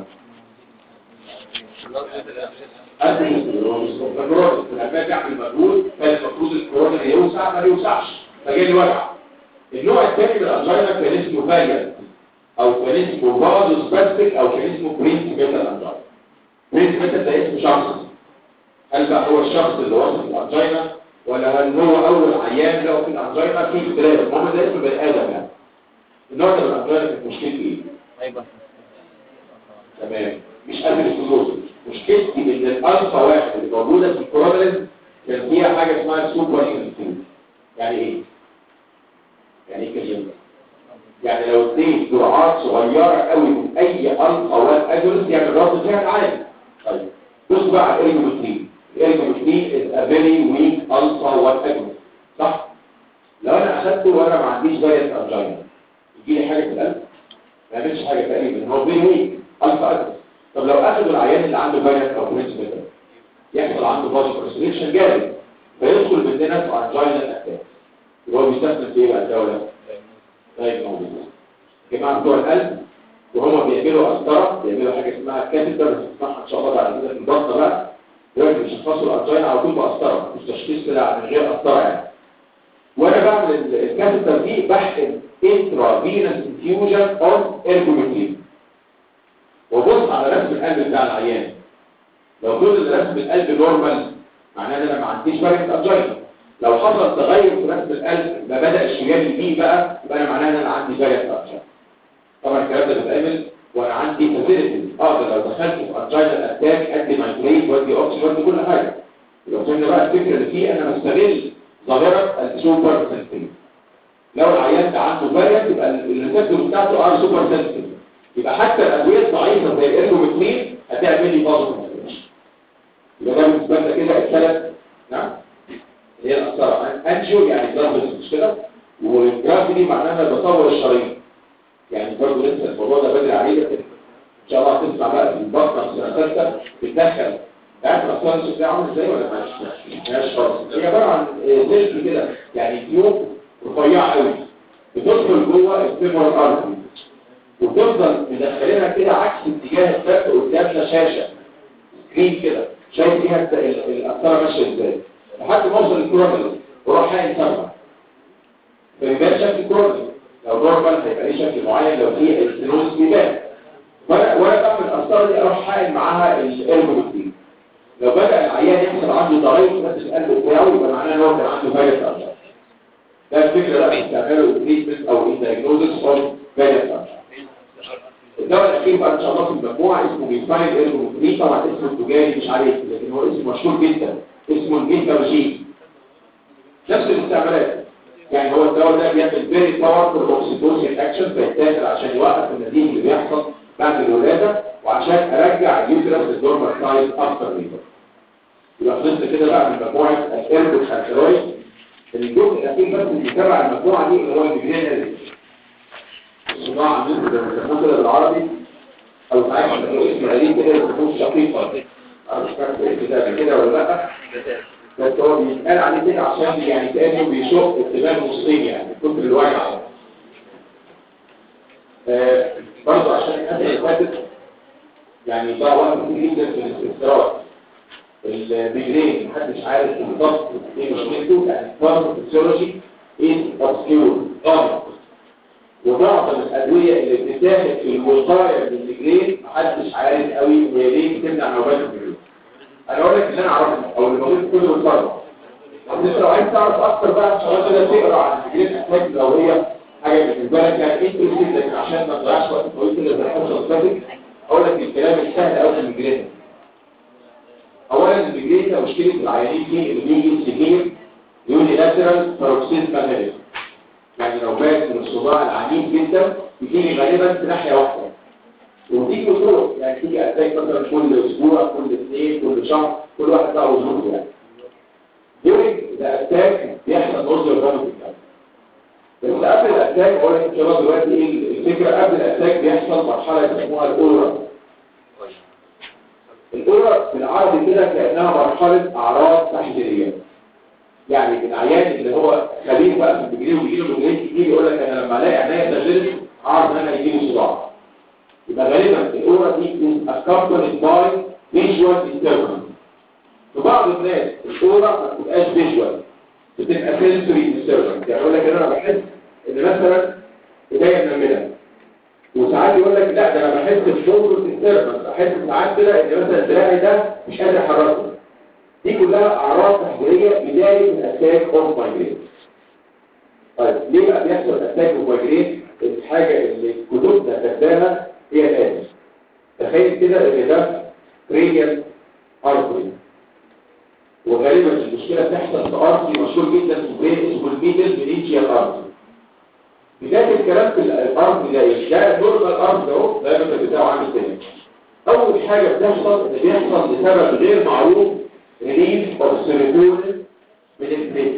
الكورونا الأباء بيعمل مجهود كان المفروض الكورونا يوسع ما يوسعش فجالي وجع النوع الثاني من الأنجينا كان اسمه فاليان أو كان اسمه فازوس باستيك أو كان اسمه برينس ميتال أنجينا برينس ميتال ده اسم شخص هل بقى هو الشخص اللي وصف الأنجينا ولا هل هو أول عيان له في الأنجينا في اختلاف المهم ده اسم بني آدم يعني النوع ده من الأنجينا كانت مشكلته إيه؟ ايوه تمام مش قادر الفلوس مشكلتي ان الالفا واحد اللي موجوده في الكورونالين كان فيها حاجه اسمها سوبر انستيتيوت يعني ايه يعني ايه كلمه يعني لو اديت جرعات صغيره قوي من اي الفا وان اجرس يعمل رد فعل عالي طيب بص بقى على الارجومترين الارجومترين از ا فيري ويك الفا وان اجرس صح لو انا اخدته وانا ما عنديش فيروس انجينا يجي لي حاجه في القلب ما يعملش حاجه تقريبا هو فيري ويك الفا اجرس طب لو اخدوا العيان اللي عنده فيروس او برينس بيتر يحصل عنده فازو كونستريكشن جامد فيدخل مننا في انجينا اتاك اللي هو بيستخدم في ايه بقى الدوله؟ طيب موجود يا جماعه بتوع القلب وهم بيعملوا قسطره بيعملوا حاجه اسمها كابيتر هنسمعها ان شاء الله بعد كده في البطنه بقى دلوقتي بيشخصوا الانجينا على طول بقسطره مش تشخيص كده من غير قسطره يعني وانا بعمل الكابيتر دي بحقن انترا فينس انفيوجن اون ارجومترين وبص على رسم القلب بتاع العيان لو كل رسم القلب نورمال معناه ان انا ما عنديش فيروس انجينا لو حصل تغير في رسم القلب ما بدا الشريان يجي بقى يبقى انا معناه ان انا عندي فيروس انجينا طبعا الكلام ده بيتعمل وانا عندي فاسيلتيز اقدر لو دخلت في انجينا اتاك ادي مايكريت وادي اوكسجين وادي كل حاجه يبقى فهمنا بقى الفكره اللي فيه انا بستغل ظاهره السوبر سنسيتيف لو العيان ده عنده فيروس يبقى الريسبتور بتاعته ار سوبر سنسيتيف يبقى حتى الادويه الضعيفه زي الارجومترين هتعمل لي فازو كونستريكشن يبقى ده بالنسبه لنا كده الثلاث نعم اللي هي القسطره انجيو يعني جرافيس مش كده والجراف دي معناها بصور الشرايين يعني برضه لسه الموضوع ده بدري عليه لكن ان شاء الله هتسمع بقى في البطنه في السنه الثالثه بتدخل عارف الاطفال الشكليه عامل ازاي ولا مش مش خالص هي عباره عن سلك كده يعني تيوب رفيع قوي بتدخل جوه الفيمور ارتري وتفضل مدخلينها كده عكس اتجاه الدفع قدامنا شاشة سكرين كده شايف فيها الأثارة ماشية ازاي لحد ما اوصل الكرونال وراح حاين سبعة فيبان شكل كرونال لو نورمال هيبقى ليه شكل معين لو فيه السينوس بيبان وانا وانا بعمل الأثارة دي اروح حاين معاها الارجومترين لو بدأ العيان يحصل عنده ضغيط بس القلب بتاعه يبقى معناه ان هو كان عنده فيروس أرجع ده الفكرة بقى بتعمله تريتمنت او انتاجنوزس اوف فيروس أرجع الدواء الأخير بقى إن شاء الله في المجموعة اسمه بيفايل إيرجومتري طبعا اسمه التجاري مش عارف لكن هو اسمه مشهور جدا اسمه الجيتاوجين نفس الاستعمالات يعني هو الدواء ده بيعمل فيري باورفul اوكسيتوسين اكشن فيتاخد عشان يوقف النزيف اللي بيحصل بعد الولادة وعشان أرجع اليوترس للنورمال سايز أفتر ليبر يبقى خلصت كده بقى من مجموعة الإيرجوكانترويد الجزء الأخير بس اللي تبع المجموعة دي اللي هو الميجرين صناعة مثل ده بيسموه كده بالعربي او ساعات بيسموه اسم غريب كده بيسموه شقيقة مش فاكر ايه كده كده ولا لا بس هو بيتقال عليه كده عشان يعني كانه بيشق الدماغ نصين يعني من كتر الوجع آه برضه عشان الناس اللي فاتت يعني ضاع وقت كتير جدا في الاستفسارات الميجرين محدش عارف بالظبط ايه مشكلته يعني فارم فيسيولوجي از اوبسكيور غامض ومعظم الأدوية اللي بتتاخد في الوقاية من الميجرين محدش عارف قوي هي ليه بتمنع نوبات الميجرين انا اقول لك اللي انا اعرفه او اللي موجود في كل وزاره بس لو عايز تعرف اكتر بقى ان شاء الله كده تقرا عن الميجرين اتاك لو هي حاجه بالنسبه لك يعني انت لكن عشان ما تضيعش وقت طويل كده زي الحصه اللي فاتت اقول لك الكلام السهل قوي في المجريتا اولا المجريتا مشكله العيانين فيه اللي بيجي سكير يوني لاترال باروكسيزما هيرس يعني لو بات من الصداع العنيف جدا بيجي غالبا في ناحيه واحده وتيجي بطرق يعني تيجي اتاك مثلا كل اسبوع كل اثنين كل شهر كل واحد بقى وظروفه يعني during the attack بيحصل نوزل فوميتنج بس قبل الاتاك اقول لك ان شاء الله دلوقتي ايه الفكره قبل الاتاك بيحصل مرحله يسموها الاورا الاورا بالعربي كده كانها مرحله اعراض تحذيريه يعني العيان اللي هو خبير بقى في التجريب ويجي له مجرد كتير يقول لك انا لما الاقي عينيا تغلط اعرف ان انا يجي لي صداع يبقى غالبا الاورا دي is accompanied by visual disturbance في بعض الناس الاورا ما بتبقاش فيجوال بتبقى sensory disturbance يعني يقول لك ان انا بحس ان مثلا ايديا منمله وساعات يقول لك لا ده انا بحس بشوكر disturbance بحس ساعات كده ان مثلا دراعي ده مش قادر احركه دي كلها اعراض تحذيريه بدايه الاتاك اوف مايجرين طيب ليه بقى بيحصل اتاك اوف مايجرين الحاجه اللي كتبنا كتبناها هي الاتي تخيل كده ان ده ريال ارتري وغالبا المشكله بتحصل في ارتري مشهور جدا في البرين اسمه الميدل منينجيال ارتري بدايه الكلام في الارتري ده ايه؟ ده نورمال ارتري اهو ده المثل بتاعه عامل كده اول حاجه بتحصل ان بيحصل لسبب غير معروف ريليز اوف سيروتونين من البرين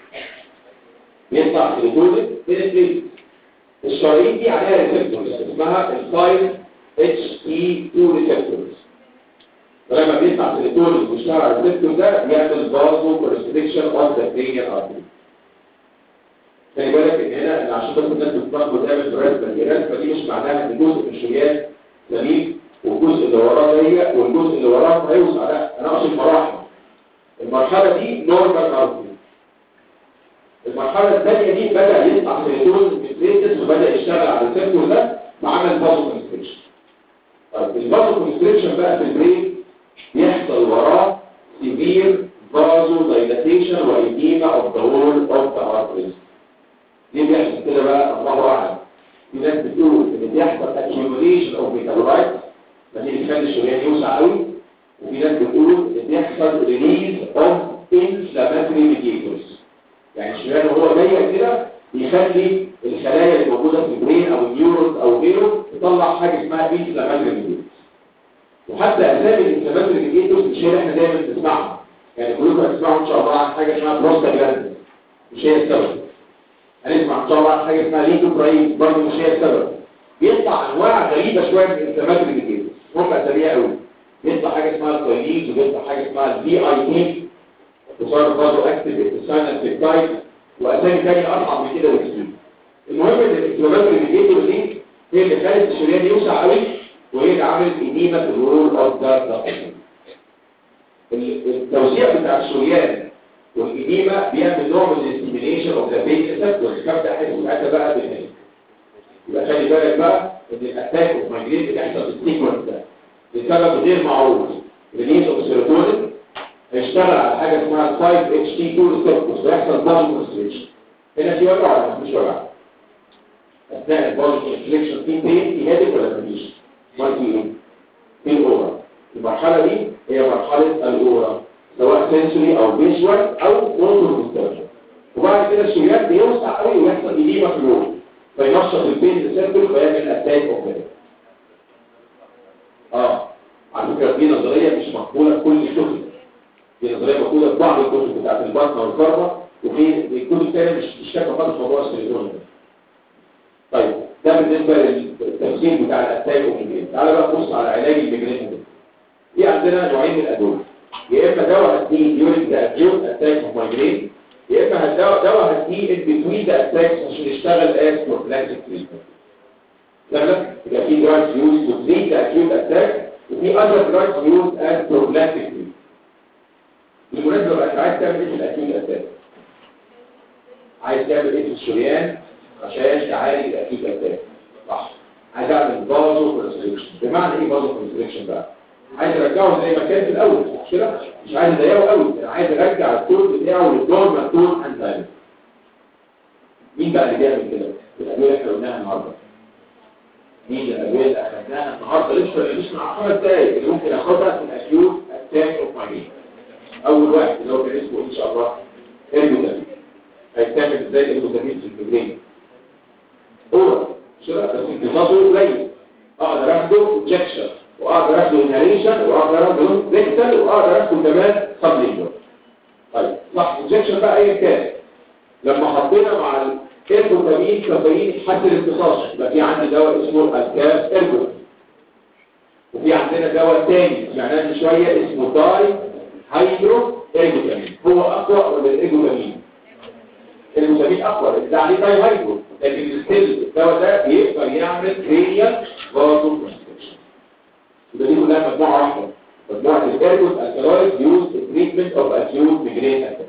بيطلع سيروتونين من البرين الشرايين دي عليها ريسبتورز اسمها ال 5 HT2 ريسبتورز فلما بيطلع سيروتونين ويشتغل على الريسبتور ده بيعمل بازو كونستريكشن اوف ذا برينيال ارتري خلي بالك ان هنا ان عشان بس الناس بتتلخبط دايما في الرسمه دي الرسمه دي مش معناها ان جزء من الشريان سليم والجزء اللي وراه ضيق والجزء اللي وراه هيوسع لا انا اقصد مراحل المرحله دي نورمال ارتري المرحلة الثانية دي بدأ يطلع سيروتونين من الفيتس وبدأ يشتغل على الريسبتور ده وعمل فازو كونستريكشن. طيب الفازو كونستريكشن بقى في البرين بيحصل وراه سيفير فازو دايلاتيشن وايديما اوف ذا وول اوف ذا ارتريز. ليه بيحصل كده بقى الله اعلم. في ناس بتقول ان بيحصل accumulation اوف ميتابولايت فدي بتخلي الشريان يوسع قوي وفي ناس بتقول ان بيحصل ريليز اوف انفلاماتوري ميديتورز يعني الشريان وهو ضيق كده بيخلي الخلايا اللي موجوده في البرين او النيورونز او غيره تطلع حاجه اسمها انفلاماتوري ميديتورز وحتى اسامي الانفلاماتوري ميديتورز مش هي اللي احنا دايما بنسمعها يعني كلكم هتسمعوا ان شاء الله عن حاجه اسمها بروستاجلاند مش هي السبب هنسمع ان شاء الله عن حاجه اسمها ليكوبراين برضه مش هي السبب بيطلع انواع غريبه شويه من الانفلاماتوري ميديتورز هم اساميها قوي بيطلع حاجه اسمها الكوينيز وبيطلع حاجه اسمها الفي اي تي وصار برضه اكتف الساينال بيبتايد واسامي ثانيه اصعب من كده بكتير المهم ان الانفلاماتوري ميديتور دي هي اللي خلت الشريان يوسع قوي وهي اللي عملت اديمه في الورول اوف ذا التوسيع بتاع الشريان والاديمه بيعمل نوع من الاستيميليشن اوف ذا بين ريسبتورز كابتا احس ساعتها بقى بالهيك يبقى خلي بالك بقى ان الاتاك اوف مايجرين بتحصل بالسيكونس ده لسبب غير معروف ريليز اوف سيروتونين هيشتغل على حاجه اسمها 5 اتش تي 2 ريسبتورز ويحصل بازو كونستريكشن هنا في وجع ولا مفيش وجع اثناء البازو كونستريكشن في بين في هادف ولا مفيش ما في ايه في الاورا المرحله دي هي مرحله الاورا سواء سنسوري او فيجوال او موتور ديسترجن وبعد كده الشريان بيوسع قوي ويحصل اديمه في الورول فينشط البين ريسبتور فيعمل اتاك اوف اه على فكره دي نظريه مش مقبوله في كل الكتب دي نظريه موجوده في بعض الكتب بتاعت البطنه والكربه وفي الكتب الثانيه مش مش كاتبه خالص موضوع السيليكون ده طيب ده بالنسبه للتفسير بتاع الاتاك والميجرين تعالى بقى نبص على علاج الميجرين ده في عندنا نوعين من الادويه يا اما دواء هديه ديورنج ذا اكيوت اتاك اوف مايجرين يا اما دواء هديه ان بتوين ذا اتاكس عشان يشتغل از بروفلاكتيك تريتمنت سهله يبقى في دراجز يوز تو تريت ذا اكيوت اتاك وفي اذر دراجز يوز از بروفلاكتيك بالمناسبه بقى عايز تعمل ايه في الاكيوت اتاك عايز تعمل ايه في الشريان عشان تعالج الاكيوت اتاك صح عايز اعمل بازو كونستريكشن بمعنى ايه بازو كونستريكشن بقى عايز ارجعه زي ما كان في الاول مش كده مش عايز اضيقه قوي انا عايز ارجع التون بتاعه للنورمال تون اند دايناميك مين بقى اللي بيعمل كده الادويه اللي احنا قلناها النهارده مين الادويه اللي اخذناها النهارده لسه لسه مع خمس دقايق اللي ممكن اخدها في الاكيوت اتاك اوف مايجرين اول واحد اللي هو كان اسمه ان شاء الله البوتامين هيتعمل ازاي البوتامين في الميجرين اورال شرط بس انتصاصه قليل اقدر اخده انجكشن واقدر اخده انهاليشن واقدر اخده ريكتال واقدر اخده كمان سبلينجر طيب صح انجكشن بقى ايا كان لما حطينا مع الاربوتامين كافيين حسن امتصاصه يبقى في عندي دواء اسمه الكاف اربوتامين وفي عندنا دواء تاني سمعناه من شويه اسمه داي هيدرو اربوتامين هو اقوى ولا الاربوتامين الاربوتامين اقوى لان ده عليه داي هيدرو لكن ستيل الدواء ده بيقدر يعمل كرينيال فازو كونستريكشن يبقى دي كلها مجموعه واحده مجموعه الاربوت الكالويد يوز تريتمنت اوف اكيوت ميجرين اتاك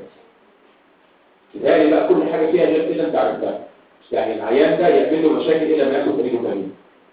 بالتالي بقى كل حاجه فيها غير كده انت عرفتها يعني العيان ده يعمل له مشاكل ايه لما ياخد اربوتامين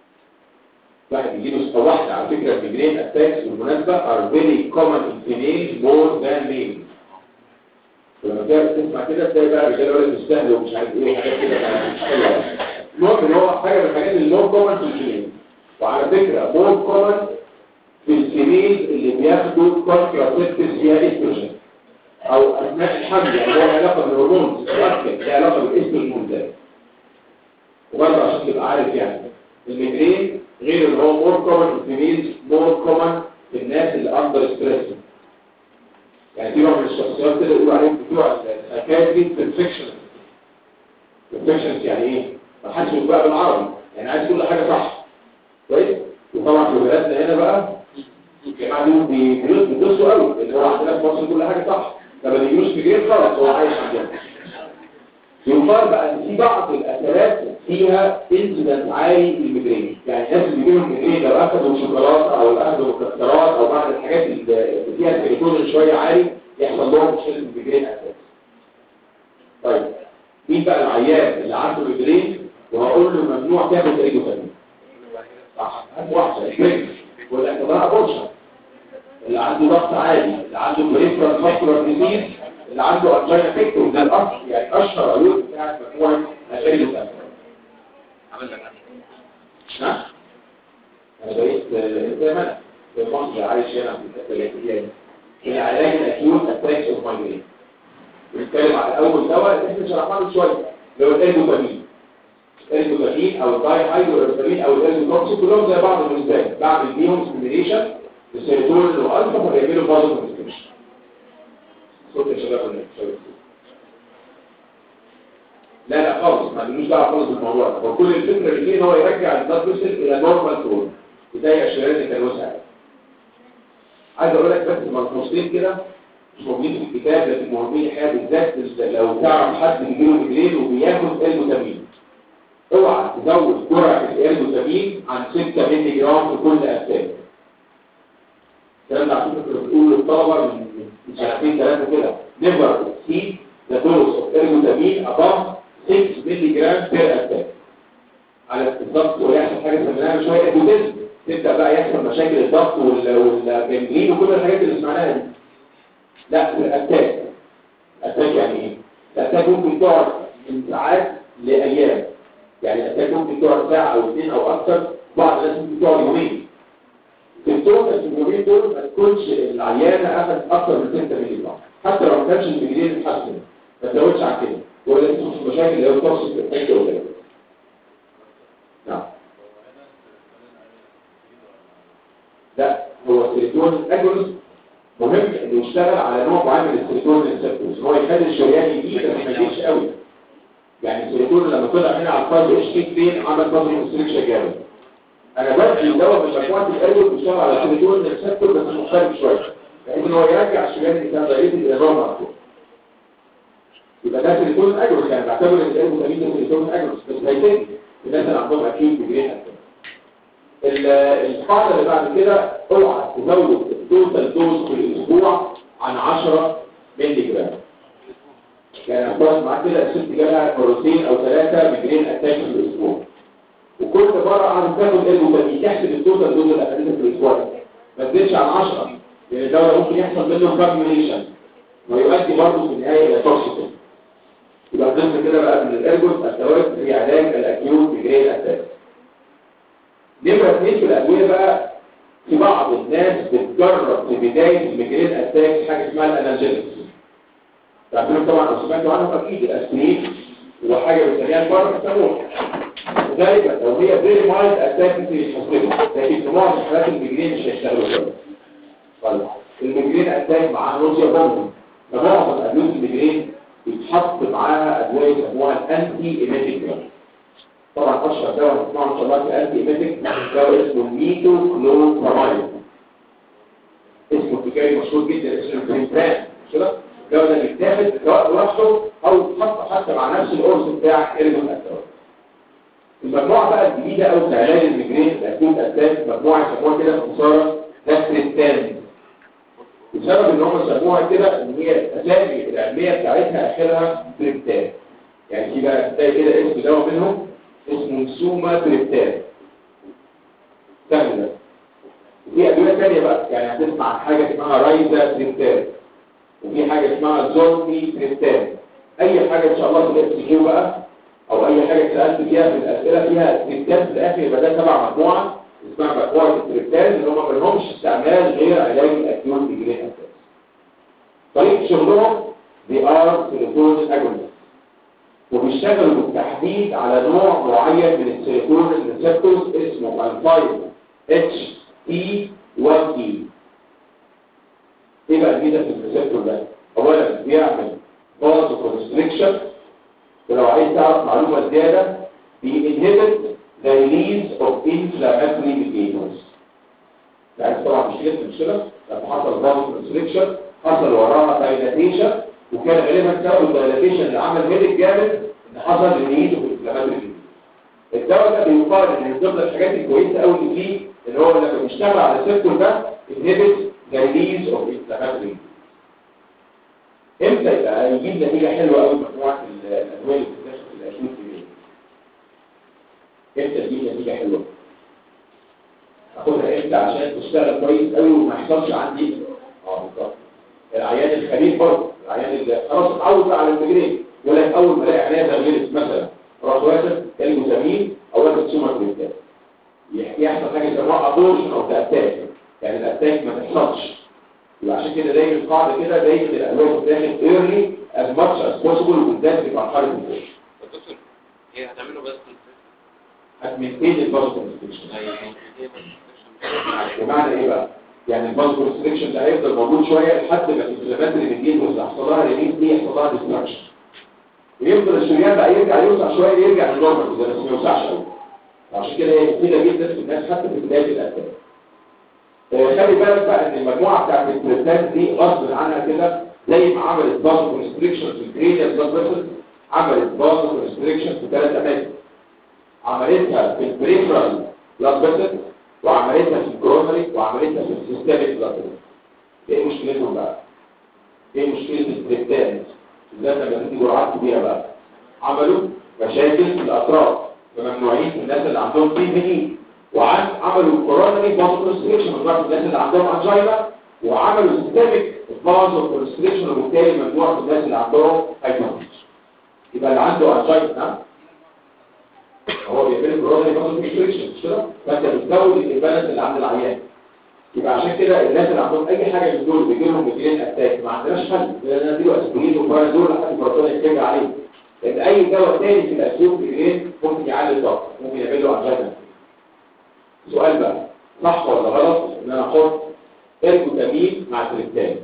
واحد يجي له واحده على فكره الميجرين اتاكس بالمناسبه are very common in females more than males لما تيجي تسمع كده تلاقي بقى رجاله ولا مستاهل ومش عارف ايه وحاجات كده مش حلوه المهم ان هو حاجه من الحاجات اللي مور كومن في الفيميل وعلى فكره مور كومن في الفيميل اللي بياخدوا كونتراسيبتيف فيها استروجين او اثناء الحمل يعني هو علاقه بالهرمون ليه علاقه بالاستروجين ده وبرضه عشان تبقى عارف يعني الميجرين غير ان هو مور كومن في الفيميلز مور كومن في الناس اللي اندر ستريس يعني في نوع من الشخصيات كده يقولوا عليهم بتوع السايكاتري بيرفكشن بيرفكشن يعني ايه؟ ما حدش بقى بالعربي يعني عايز كل حاجه صح كويس وطبعا في بلادنا هنا بقى الجماعه دول بيدرسوا قوي لان هو عندنا في مصر كل حاجه صح لما بيجيبوش في جيب خلاص هو عايش عندنا يقال بقى ان في بعض الاثارات فيها انسيدنت عالي للميجرين يعني الناس اللي بيجيبوا الميجرين لو اخذوا شوكولاته او اخذوا مكسرات او بعض الحاجات اللي فيها سيروتونين شويه عالي يحصل لهم مشكله الميجرين اساسا طيب مين بقى العيان اللي عنده ميجرين وهقول له ممنوع تاخد ايجوتامين صح اهم واحده الجرين والاعتبار ابورشن اللي عنده ضغط عالي اللي عنده بريفرال فاسكولار ديزيز اللي عنده انجينا فيكتور ده الاصل يعني اشهر عيوب بتاعت مجموعه الايجوتامين عمل لك نعم انا بقيت زي ما انا في مصر عايش هنا في الثلاثينات هي علاج الاكيوت اتاكس اوف مايجرين بنتكلم على اول دواء اللي احنا شرحناه من شويه اللي هو الاربوتامين الاربوتامين او الداي هيدرواربوتامين او الاربوتوكسين كلهم زي بعض بالنسبه لي بعمل بيهم ستيميليشن للسيروتونين والالفا فبيعملوا فازو كونستريكشن صوت يا شباب ولا شباب لا لا خالص ما عندوش دعوه خالص بالموضوع ده هو كل الفكره اللي فيه ان هو يرجع البلاد فيسل الى نورمال تون زي الشريان اللي كان وسع عايز اقول لك بس ملحوظتين كده مش موجودين في الكتاب لكن مهمين الحقيقه بالذات لو تعرف حد بيجيله ميجرين وبياخد البوتامين اوعى تزود جرعه الاربوتامين عن 6 مللي جرام في كل افكار الكلام ده على فكره كنت بتقول للطلبه من من سنتين ثلاثه كده نيفر exceed the dose of ergotamine above 6 مللي جرام بير اتاك على الضغط ويحصل حاجه سميناها من شويه ادوتيزم تبدا بقى يحصل مشاكل الضغط والجنجرين وكل الحاجات اللي سمعناها دي لا الاتاك الاتاك يعني ايه الاتاك ممكن تقعد من ساعات لايام يعني الاتاك ممكن تقعد ساعه او اثنين او اكثر بعض الناس ممكن تقعد يومين في التوتال في اليومين دول ما تكونش العيانه اخذ اكثر من 6 مللي جرام حتى لو ما كانش المجرين اتحسن ما تزودش عن كده ولا تشوف المشاكل اللي هو توصل في الحته ولا نعم لا هو السيروتونين اجونست مهم انه يشتغل على نوع معين من السيروتونين ريسبتورز هو يخلي الشريان يجيب بس ما يجيبش قوي يعني السيروتونين لما طلع هنا على الفاز اتش تي 2 عمل فاز كونستريكشن جامد انا بدي الدواء من مجموعه الادويه بيشتغل على السيروتونين ريسبتور بس مختلف شويه بحيث ان هو يرجع الشريان اللي كان ضعيف الى نورمال على طول يبقى ده سيروتونين اجونست يعني بعتبر ان الاربوتامين ده سيروتونين اجونست بس هيفيد الناس اللي عندهم اكيد ميجرين القاعده اللي بعد كده اوعى تزود التوتال دوز في الاسبوع عن 10 مللي جرام يعني افترض معاك كده الست جالها مرتين او ثلاثه ميجرين اتاك في الاسبوع وكل مره عم تاخد البوتامين تحسب التوتال دوز اللي اخدتها في الاسبوع ده ما تزيدش عن 10 لان الدواء ممكن يحصل منه كابيوليشن ويؤدي برضه في النهايه الى توكسيكوس يبقى ضمن كده بقى من الارجوس الثوابت في علاج الاكيوت ميجرين اتاك نمرة اثنين في الأدوية بقى في بعض الناس بتجرب في بداية الميجرين أتاك حاجة اسمها الأنالجينكس تعرفين طبعا لو سمعتوا عنهم أكيد الأسبرين وحاجة بنسميها الباراسيتامول غالبا لو هي فيري مايلد أتاك انت مش هتحسبها لكن في معظم حالات الميجرين مش هيشتغلوا كده طيب الميجرين أتاك معاها نوزيا بومبي فمعظم أدوية الميجرين بيتحط معاها أدوية يسموها الأنتي إيميتيك طبعا اشهر دواء هنسمعه ان شاء الله في انتي ايميتيك دواء اسمه ميتو كلوبرامايد اسمه تجاري مشهور جدا اسمه بريمبران مش كده الدواء ده بيتاخد سواء لوحده او يتحط حتى مع نفس القرص بتاع ايرجون الدواء المجموعه بقى الجديده او في علاج الميجرين الاكيوت اتاك مجموعه يسموها كده اختصارا نفرتان بسبب ان هم سموها كده ان هي الاسامي العلميه بتاعتها اخرها تريبتان يعني في بقى تلاقي كده اسم دواء منهم اسمه سوما تريبتان سهل وفي ادويه ثانيه بقى يعني هتسمع عن حاجه اسمها رايزا تريبتان وفي حاجه اسمها زولمي تريبتان اي حاجه ان شاء الله في الاس كيو بقى او اي حاجه سالت فيها في الاسئله فيها تريبتان في الاخر يبقى ده تبع مجموعه اسمها مجموعه التريبتان اللي هم ما لهمش استعمال غير علاج الاكيوت ميجرين اتاك طريقه شغلهم they are serotonin agonists وبيشتغلوا بالتحديد على نوع معين من السيروتونين ريسبتورز اسمه الفايل اتش تي 1 تي ايه بقى الميزه في الريسبتور ده اولا بيعمل فازو كونستريكشن ولو عايز تعرف معلومه زياده بينهبت the release of inflammatory mediators يعني طبعا مش كده المشكله لما حصل فازو كونستريكشن حصل وراها دايلاتيشن وكان غالبا سبب الدايلاتيشن اللي عمل هيدك جامد ان حصل ريليز في الانفلاماتوري الدواء ده بيقال ان من ضمن الحاجات الكويسه قوي اللي فيه ان هو لما بيشتغل على الريسبتور ده انهبت ريليز اوف انفلاماتوري امتى يبقى يجيب نتيجه حلوه قوي مجموعه الادويه اللي بتتاخد في الاكيوت امتى تجيب نتيجه حلوه اخدها امتى عشان تشتغل كويس قوي وما يحصلش عندي اه بالظبط العيان الخبيث برضه العيان اللي خلاص اتعود على المجرين يقول لك اول ما الاقي عينيا زغللت مثلا راس واخد كلمه زميل او واخد سومه بالتالي يحصل حاجه اسمها ابورشن او تاتاك يعني الاتاك ما تحصلش يبقى عشان كده دايما القاعده كده دايما الادويه بتتاخد ايرلي از ماتش از بوسيبل وبالذات في مرحله الفوش دكتور هي هتعمله بس هتمنتين الباز كونستريكشن بمعنى ايه بقى؟ يعني الباز كونستريكشن ده هيفضل موجود شويه لحد ما الانفلامات اللي بتجيب يحصل لها ريليز دي يحصل لها ديستراكشن ويفضل الشريان بقى يرجع يوسع شويه يرجع للنورمال ده بس ما يوسعش قوي عشان كده هي مفيده جدا في الناس حتى في بدايه الاتاك خلي بالك بقى ان المجموعه بتاعت البريتان دي غصب عنها كده زي ما عملت باز كونستريكشن في الجرينيال بلاد فيسل عملت باز كونستريكشن في ثلاث اماكن عملتها في البريفرال بلاد فيسل وعملتها في الكرونري وعملتها في السيستميك بلاد فيسل ايه مشكلتهم بقى ايه مشكله البريتان بالذات لما تدي جرعات كبيره بقى عملوا مشاكل في الاطراف فممنوعين في الناس اللي عندهم بي بي اي وعن عملوا كورونري فازو كونستريكشن ممنوع في الناس اللي عندهم انجينا وعملوا سيستميك فازو كونستريكشن وبالتالي ممنوع في الناس اللي عندهم هايبرتنشن يبقى اللي عنده انجينا هو بيعمل كورونري فازو كونستريكشن مش كده فانت بتزود الامبالانس اللي عند العيان يبقى عشان كده الناس اللي عندهم اي حاجه من دول بيجي لهم ميجرين اتاك ما عندناش حل لان نديله اسبرين وبارازول لحد ما ربنا يتجه عليه لان اي دواء تاني في الاسيوم ميجرين ممكن يعلي الضغط ممكن يعمل له انجينا سؤال بقى صح ولا غلط ان انا احط الكوتامين مع تريبتان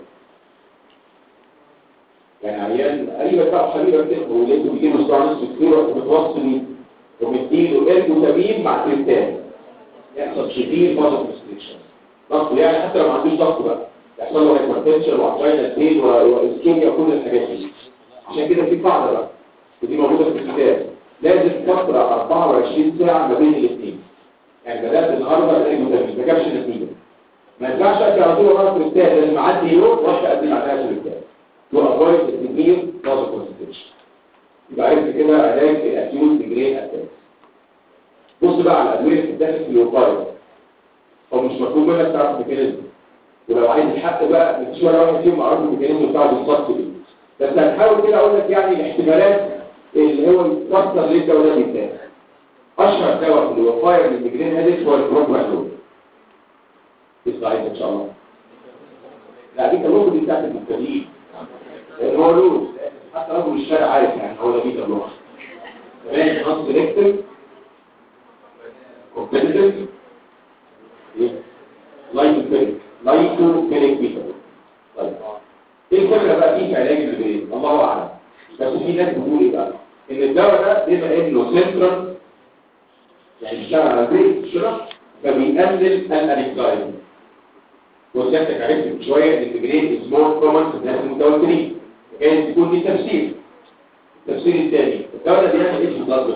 يعني عيان قريبا بقى حبيبك كده ولقيته بيجي له ستارنس كتير ومتوصل ومديله الكوتامين مع تريبتان يحصل شديد فازو كونستريكشن ضغط يعني حتى لو ما عندوش ضغط بقى يحصل له هايبرتنشن وعجينه بين واسكيميا وكل الحاجات دي عشان كده في قاعده بقى ودي موجوده في الكتاب لازم فتره 24 ساعه ما بين الاثنين يعني بدات النهارده الكوتامين ما جابش نتيجه ما ينفعش ادي على طول مره تريبتان لازم اعدي يوم واروح ادي بعدها تريبتان تو افويد السيفير فازو كونستريكشن يبقى عرفت كده علاج الاكيوت ميجرين اتاك بص بقى على الادويه اللي بتتاخد في الوقايه هو مش مطلوب منك تعرف الميكانيزم ولو عايز الحق بقى مش ولا واحد فيهم اعرف الميكانيزم بتاعه بالظبط ايه بس هنحاول كده اقول لك يعني الاحتمالات اللي هو يفسر ليه الدواء ده بيتاخد اشهر دواء في الوقايه من الميجرين هيدك هو البروبرانول يطلع ان شاء الله لا دي كان دي بتاعت المبتدئين هو له حتى رجل الشارع عارف يعني هو ده بيتا بلوك كمان نون سيلكتيف كومبيتيتيف لايكوفيليك لايكوفيليك بيتا طيب ايه الفكره بقى دي في علاج الميجرين الله اعلم بس في ناس بتقول ايه بقى ان الدواء ده بما انه سنترال يعني بيشتغل على البريك الشرح فبيقلل الانكزايتي وسيادتك عرفت من شويه ان الميجرين از مور كومن في الناس المتوترين كانت تكون دي تفسير التفسير الثاني الدواء ده بيعمل ايه في الضغط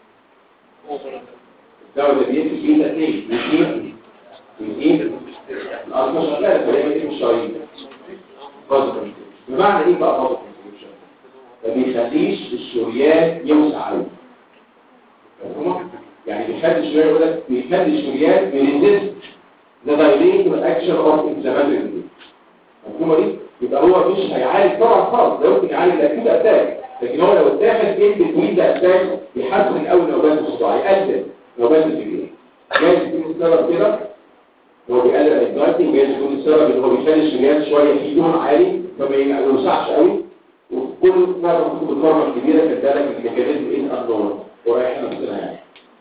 الدواء ده بيعمل فيه اثنين بيزيد بيزيد الأرض شغالة فبيعمل ايه في الشرايين بازل بمعنى ايه بقى بازل ما بيخليش الشريان يوسع قوي مفهوم يعني بيخلي الشريان يقول لك بيخلي الشريان يريزست ذا دايليت اكشن اوف انفلاماتوري مفهومه دي يبقى هو مش هيعالج طبعا خالص ده ممكن يعالج الاكيد اتاك لكن هو لو اتاخد ان بتوين ده اتاك بيحسن قوي نوبات الصداع يقلل نوبات الفكريه جايز يكون السبب كده هو بيقلل الانكايتي جايز يكون السبب ان هو بيخلي الشريان شويه فيه دهون عالي فما يوسعش قوي وفي كل مرة كنت بالفورمة الكبيرة كانت بالك الميكانيزم ايه النور ورايحين نفسنا يعني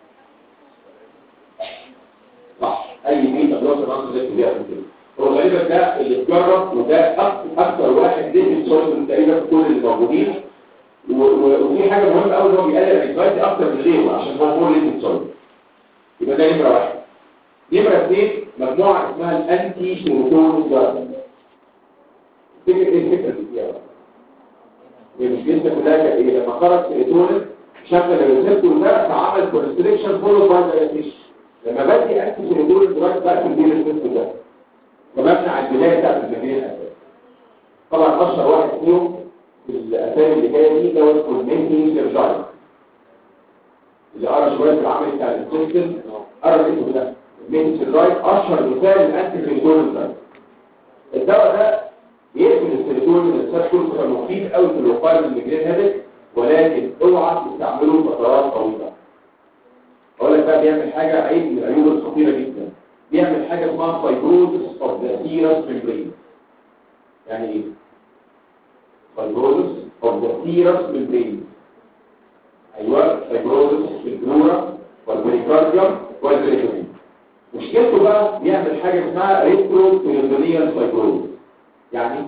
صح اي ميتا بلوك نقص زي كده كده هو غالبا ده اللي اتجرب وده أك- اكتر واحد ليه سوليد تقريبا في كل اللي موجودين و- و- وفي حاجه مهمه قوي ان هو بيقلل الانكزايتي اكتر من غيره عشان هو مور ليد سوليد يبقى ده نمره واحد نمره اثنين مجموعه اسمها الانتي سيروتونين دراج تفتكر ايه الفكره دي فيها بقى؟ هي مش جسم كلها كانت ايه لما خرج سيروتونين شغل الريسبتور ده فعمل كونستريكشن فولو باي دايليشن لما بدي انتي سيروتونين دراج بقى في البيل الريسبتور ده فبمنع البدايه بتاعت المدينه الاساسيه طبعا اشهر واحد فيهم في الاسامي اللي جايه دي ده اسمه المينتين سيرجاي اللي قرا شويه في العمل بتاع الانسيستم قرا الاسم ده المينتين سيرجاي اشهر مثال الانتي سيروتونين دراج الدواء ده بيقفل السيروتونين الريسبتور فمفيد قوي في الوقايه من الميجرين هيدك ولكن اوعى تستعمله فترات طويله اقول لك بقى بيعمل حاجه عيب من العيوب الخطيره جدا بيعمل حاجه اسمها فايبروزس اوف ذا سيرس ميمبرين يعني ايه فايبروزس اوف ذا سيرس ميمبرين ايوه فايبروزس في الجروره والبريكارديوم والبريتونين مشكلته بقى بيعمل حاجه اسمها ريترو بيريتونيال فايبروزس يعني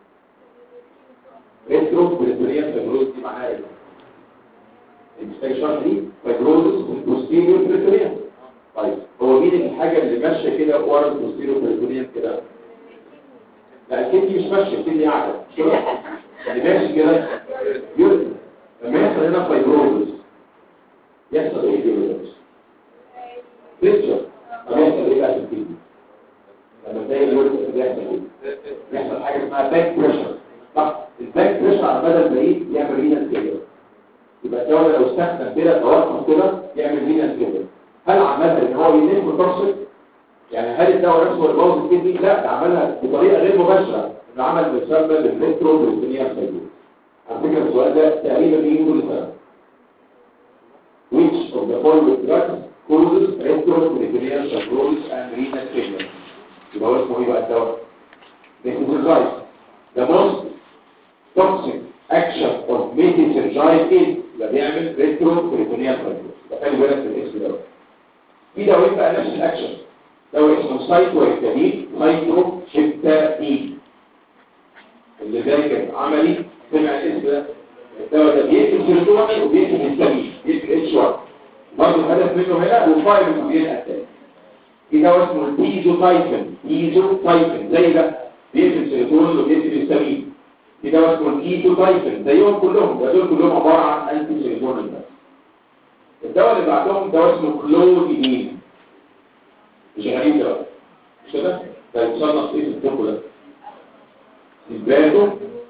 ريترو بيريتونيال فايبروزس دي معناها ايه محتاج شرح دي فايبروزس في البوستيريور بيريتونيال طيب هو مين الحاجة اللي ماشية كده ورا البوستيريور بيريتونيال كده لا الكدني مش ماشية الكدني قاعدة مش كده اللي ماشي كده يوري لما يحصل هنا فايبروزس يحصل ايه في اليوريس فيستر طب يحصل ايه بقى في الكدني لما تلاقي اليوريس بيحصل ايه يحصل حاجة اسمها باك بريشر صح الباك بريشر على المدى البعيد يعمل رينال فيلير يبقى الدواء لو استخدم كده توقف كده يعمل رينال فيلير هل عملها ان هو ينام متصل يعني هل الدواء نفسه اللي بوظ الكدني لا ده عملها بطريقه غير مباشره انه عمل بيسمى بالريترو بريتونيا فايبروز على فكره السؤال ده تقريبا بيجي كل سنه which of the following drugs causes retroperitoneal fibrosis and renal failure يبقى هو اسمه ايه بقى الدواء This is right. The most toxic action of methylsergide is ده بيعمل retroperitoneal fibrosis يبقى خلي بالك من الاسم ده في دواء بقى نفس الاكشن دواء اسمه سايتوهيبتامين سايتو هيبتامين اللي ذلك عملي سمع الاسم ده الدواء ده بيقتل سيروتونين وبيقتل هيستامين بيقتل اتش 1 برضه الهدف منه هنا وفايل المدير الاساسي في دواء اسمه البيزوتايفن بيزوتايفن زي ده بيقتل سيروتونين وبيقتل هيستامين في دواء اسمه الكيتوتايفن زيهم كلهم ده دول كلهم عباره عن انتي سيروتونين بس الدواء اللي بعدهم دواء اسمه كلوديين مش غريب ده بقى. مش كده ده يتصنف ايه في الطب ده الباتو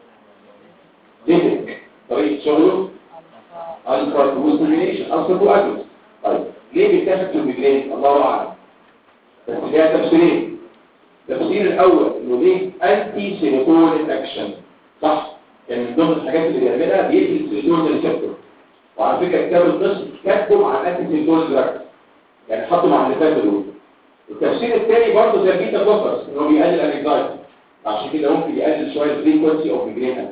ديتك طريقه شغله الفا بوستيميشن اصلا هو اجل طيب ليه بيتاخد في الميجرين الله اعلم بس ليها تفسيرين التفسير الاول انه ليه انتي سيروتونين اكشن صح يعني من ضمن الحاجات اللي بيعملها بيقتل السيروتونين ريسبتور وعلى فكره كتاب القسم كاتبه مع الانتي دوز دراج يعني حطوا مع اللي فاتوا دول التفسير الثاني برضه زي البيتا بلوكرز ان هو بيقلل الانكزايتي عشان كده ممكن يقلل شويه فريكونسي اوف ميجرين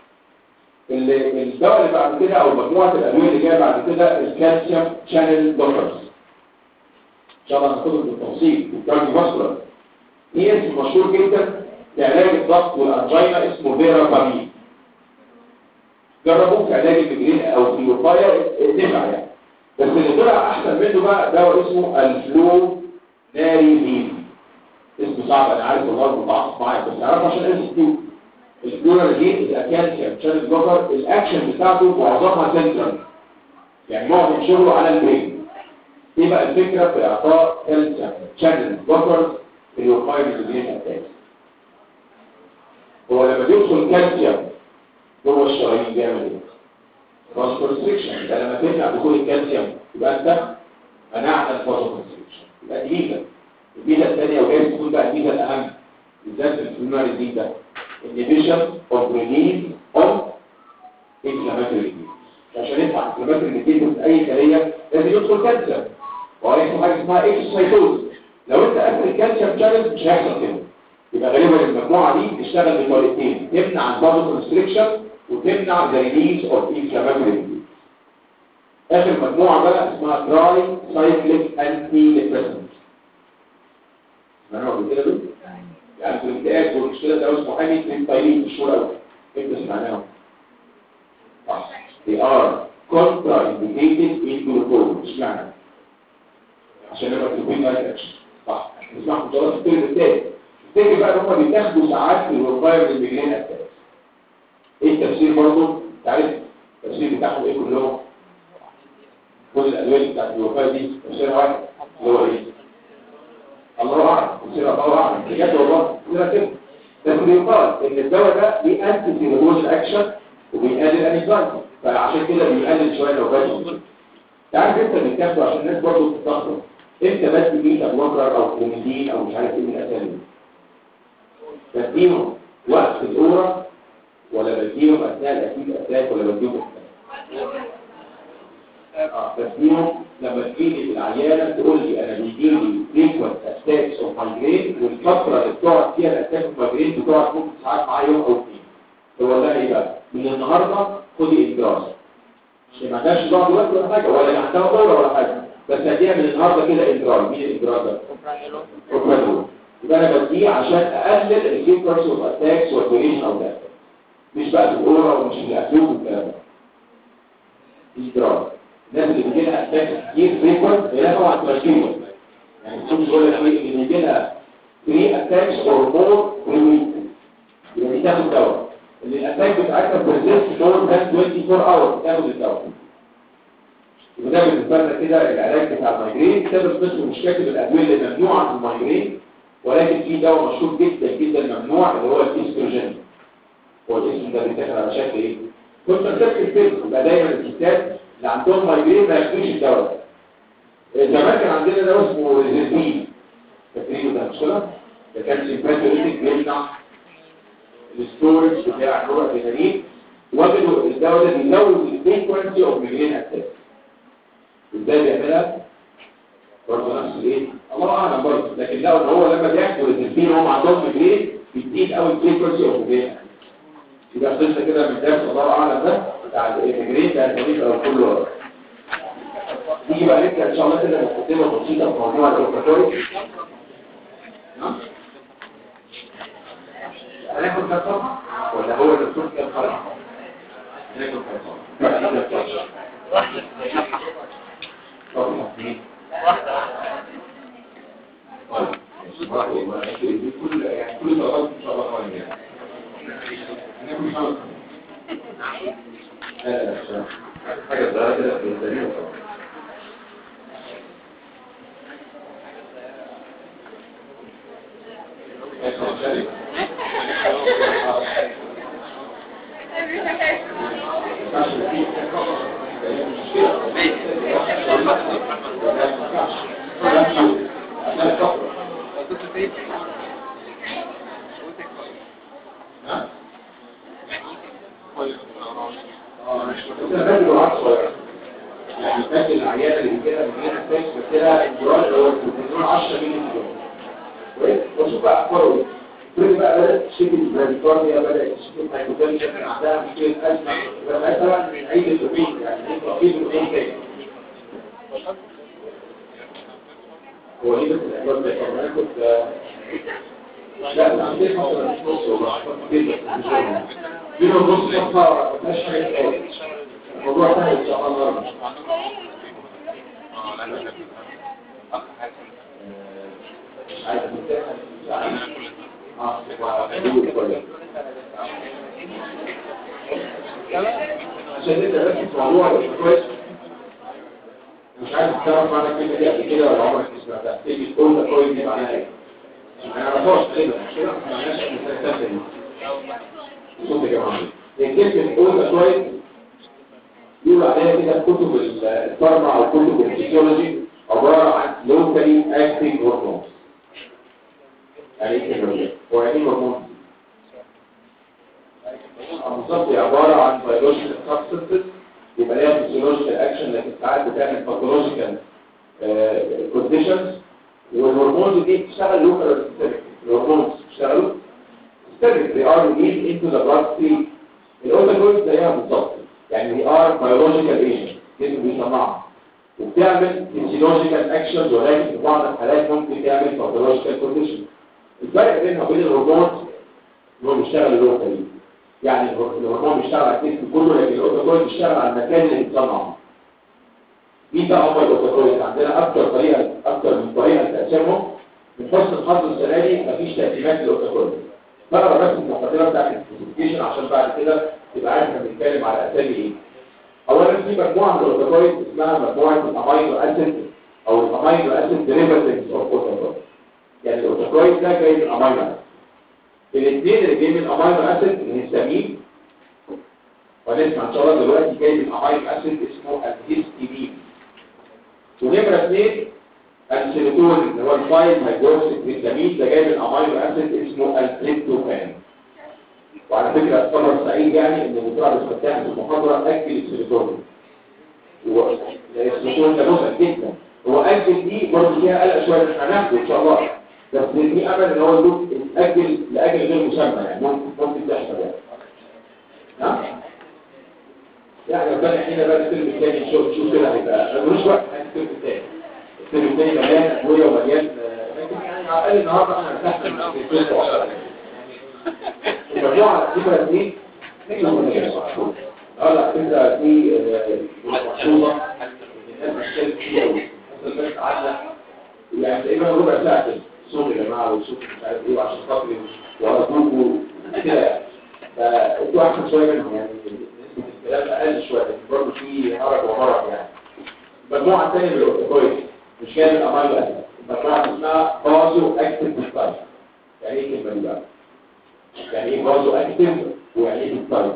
الدواء اللي بعد كده او مجموعه الادويه اللي جايه بعد كده الكالسيوم شانل بلوكرز ان شاء الله هناخدهم بالتفصيل الكارديو فاسكولار هي اسم مشهور جدا في علاج الضغط والانجينا اسمه فيرابامين جربوه في علاج الميجرين او في الوقايه نفع يعني بس اللي طلع احسن منه بقى دواء اسمه الفلو ناريزين اسمه صعب انا عارف والله متعاطف معايا بس اعرف عشان اس كيو الفلوناريزين الكالسيوم عشان الجوكر الاكشن بتاعته معظمها سنترال يعني معظم شغله على البرين ايه بقى الفكره في اعطاء كالسيوم شانل جوكر في الوقايه من الميجرين اتاك هو لما بيدخل كالسيوم جوه الشرايين بيعمل ايه؟ فاز كونستريكشن يبقى لما تمنع دخول الكالسيوم يبقى انت منعت الفاز كونستريكشن يبقى دي ميزه الميزه الثانيه وهي تكون بقى الميزه الاهم بالذات في الفلوناري دي ده inhibition of release of inflammatory disease عشان ينفع inflammatory disease في اي خليه لازم يدخل كالسيوم وهيحصل حاجه اسمها اكسسايتوز لو انت قفل الكالسيوم شانل مش هيحصل كده يبقى غالبا المجموعه دي بتشتغل بطريقتين تمنع الفاز كونستريكشن وتمنع the release of inflammatory disease اخر مجموعه بقى اسمها تراي سايكليك انتي ديبريسنت انا قلت كده دول يعني في الاكتئاب والمشكله ده اسمه حامي تريبتايلين مشهور قوي انت سمعناهم صح they are contraindicated in glucose مش معنى عشان يبقى تكوين لايك اكشن صح نسمع خطوات الترم الثاني الترم بقى هم بيتاخدوا ساعات في الوقايه من الميجرين اتاك ايه التفسير برضه تعرف التفسير بتاعهم ايه كلهم كل الادويه بتاعت الوفاه دي تفسيرها واحد اللي هو ايه الله اعلم تفسيرها الله اعلم بجد والله تفسيرها كده بس بيقال ان الدواء ده ليه انتي سيروز اكشن وبيقلل انكزايتي فعشان كده بيقلل شويه لو بس تعرف انت بتاخده عشان الناس برضه بتتلخبط انت بس بيتا بلوكر او كوميدين او مش عارف ايه من الاسامي بديهم وقت الاورا ولا بديهم اثناء الاكيد اتاك ولا بديهم اه بديهم لما تجيلي العيانه تقول لي انا بيجيلي فريكوينت اتاكس اوف مايجرين والفتره اللي بتقعد فيها الاتاك اوف مايجرين بتقعد ممكن ساعات معايا يوم او اثنين فقول لها ايه بقى من النهارده خدي انجاز مش ما عندهاش ضغط دلوقتي ولا حاجه ولا عندها دوره ولا حاجه بس هديها من النهارده كده انجاز مين الانجاز ده؟ اوبرانول يبقى انا بديه عشان اقلل الفريكوينت اوف اتاكس والديوريشن او ده مش بقى في الاورا ومش في الافلوك والكلام ده اجراء الناس اللي بيجي لها اتاك كتير فريكوينت هي طبعا تركيبه يعني تكون بيقول لك ايه اللي بيجي لها 3 اتاكس اور مور في ويك يبقى دي تاخد دواء اللي الاتاك بتاعتها بيرزيست مور ذان 24 اور تاخد الدواء يبقى ده بالنسبه لنا كده العلاج بتاع المايجرين كتاب قسم مش كاتب الادويه اللي ممنوعه في المايجرين ولكن في دواء مشهور جدا جدا ممنوع اللي هو الاستروجين هو الاسم ده بيتاخد على شكل ايه كنت بتذكر الفيلم يبقى دايما الستات اللي عندهم مايجرين ما ياخدوش الدواء زمان كان عندنا دواء اسمه ريزيرفين فاكرينه ده مش كده ده كان سيمباتوريتك بيمنع الستورج بتاع النور الادرينالين وجدوا الدواء ده بيزود الفريكونسي اوف ميجرين اتاك ازاي بيعملها برضه نفس الايه الله اعلم برضه لكن لو هو لما بياخدوا الريزيرفين وهم عندهم ميجرين بيزيد قوي الفريكونسي اوف ميجرين يبقى خلصنا كده من درس الله اعلم ده بتاع الانتجريت ده التاريخ او كله نيجي بقى نبدا ان شاء الله كده مقدمه بسيطه في موضوع الاوبراتوري نعم هناخد كام ولا هو الدكتور كام خلاص هناخد كام واحده واحده كل يعني كل طلبات ان شاء الله خالص يعني حاجة صغيرة كده في السريع ها؟ اه مش بدي وعد صغيرة يعني فاكر العيانه اللي كده من غير اساس كده الجرال اللي هو الكورتيزون 10 مللي كيلو كويس وشوف بقى اخباره ايه كل بقى بدات تشتكي البراديكارديا بدات تشتكي الهايبوتنشن عندها مشكله ازمه مثلا من عيد الاوبين يعني من تقييد الاوبين تاني هو ليه بس الاحباط ده طب انا كنت لا ده عندي مثلا مش نص والله بينه نص صفحه ما فيهاش حاجه خالص الموضوع سهل ان شاء الله اه لا لا لا اخ حاسس مش عايز انا كل اه وهجيبه كويس عشان انت ركز في موضوع كويس مش عارف تعرف معنى الكلمه دي قبل كده ولا عمرك ما سمعتها تيجي تقول ده كويس دي معناها ايه انا ما اعرفهاش كده مش كده ما معناش ان الثالثه دي صوت يا جماعه هي كلمه تقول ده كويس يقولوا عليها كده في كتب الفارما او كتب الفسيولوجي عباره عن لوكالي اكتنج هرمونز يعني ايه كلمه دي؟ هو يعني ايه هرمون؟ بالظبط هي عباره عن بيولوجيكال سبستنسز يبقى ليها فيسيولوجيكال اكشن لكن ساعات بتعمل باثولوجيكال كونديشنز والهرمونز دي بتشتغل لوكال ولا سيستميك الهرمونز بتشتغلوا سيستميك they are released into the blood stream الاوتوكويد زيها بالظبط يعني they are biological agent جسم بيصنعها وبتعمل physiological actions ولكن في بعض الحالات ممكن تعمل pathological condition الفرق بينها وبين الهرمون ان هو بيشتغل لوكالي يعني الهرمون بيشتغل على الجسم كله لكن الاوتوكويد بيشتغل على المكان اللي بيتصنع مين بقى هم الاوتوكويد عندنا اكتر طريقه اكتر من طريقه لتقسيمهم من حسن الحظ السنه دي مفيش تقسيمات للاوتوكويد بقرا بس المقدمه بتاعت الكلاسيفيكيشن عشان بعد كده تبقى عارف احنا بنتكلم على اسامي ايه اولا في مجموعه من الاوتوكويد اسمها مجموعه الامينو اسيد او الامينو اسيد ديريفاتيفز اوف اوتوكويد يعني الاوتوكويد ده جاي من الامينو اسيد الاثنين اللي جاي من الامينو اسيد الهستامين ونسمع ان شاء الله دلوقتي جاي من امينو اسيد اسمه الهستامين ونمره اثنين السيروتونين اللي هو الفايل هيدروكسيد هستامين ده جاي من امينو اسيد اسمه التريبتوفان وعلى فكره الخبر سعيد يعني ان الدكتور عبد الفتاح في المحاضره اجل السيروتونين والسيروتونين ده مزعج جدا هو اجل دي برضه فيها قلق شويه مش هناخده ان شاء الله بس في امل ان هو يقول اجل لاجل غير مسمى يعني ممكن ممكن تحصل يعني نعم يعني لو كان احنا بقى الفيلم الثاني نشوف شوف كده هيبقى ملوش وقت الفيلم الثاني الفيلم الثاني مليان ادويه ومليان لكن يعني على الاقل النهارده انا ارتحت من الفيلم المجموعه الفكره دي اه لا فكره دي مقصوده الناس بتشترك فيها قوي بس قعدنا يعني تقريبا ربع ساعه كده صوت يا جماعه وصوت مش عارف ايه وعشان خاطري وارجوكوا كده فانتوا احسن شويه منهم يعني نسبه الكلام اقل شويه لكن برضه في هرج ومرض يعني المجموعه الثانيه من الاوتوكويد مش جايه من امينو اسيد المجموعه اسمها بازو اكتيف ستايل يعني ايه الكلمه دي بقى؟ يعني ايه بازو اكتيف ويعني ايه ستايل؟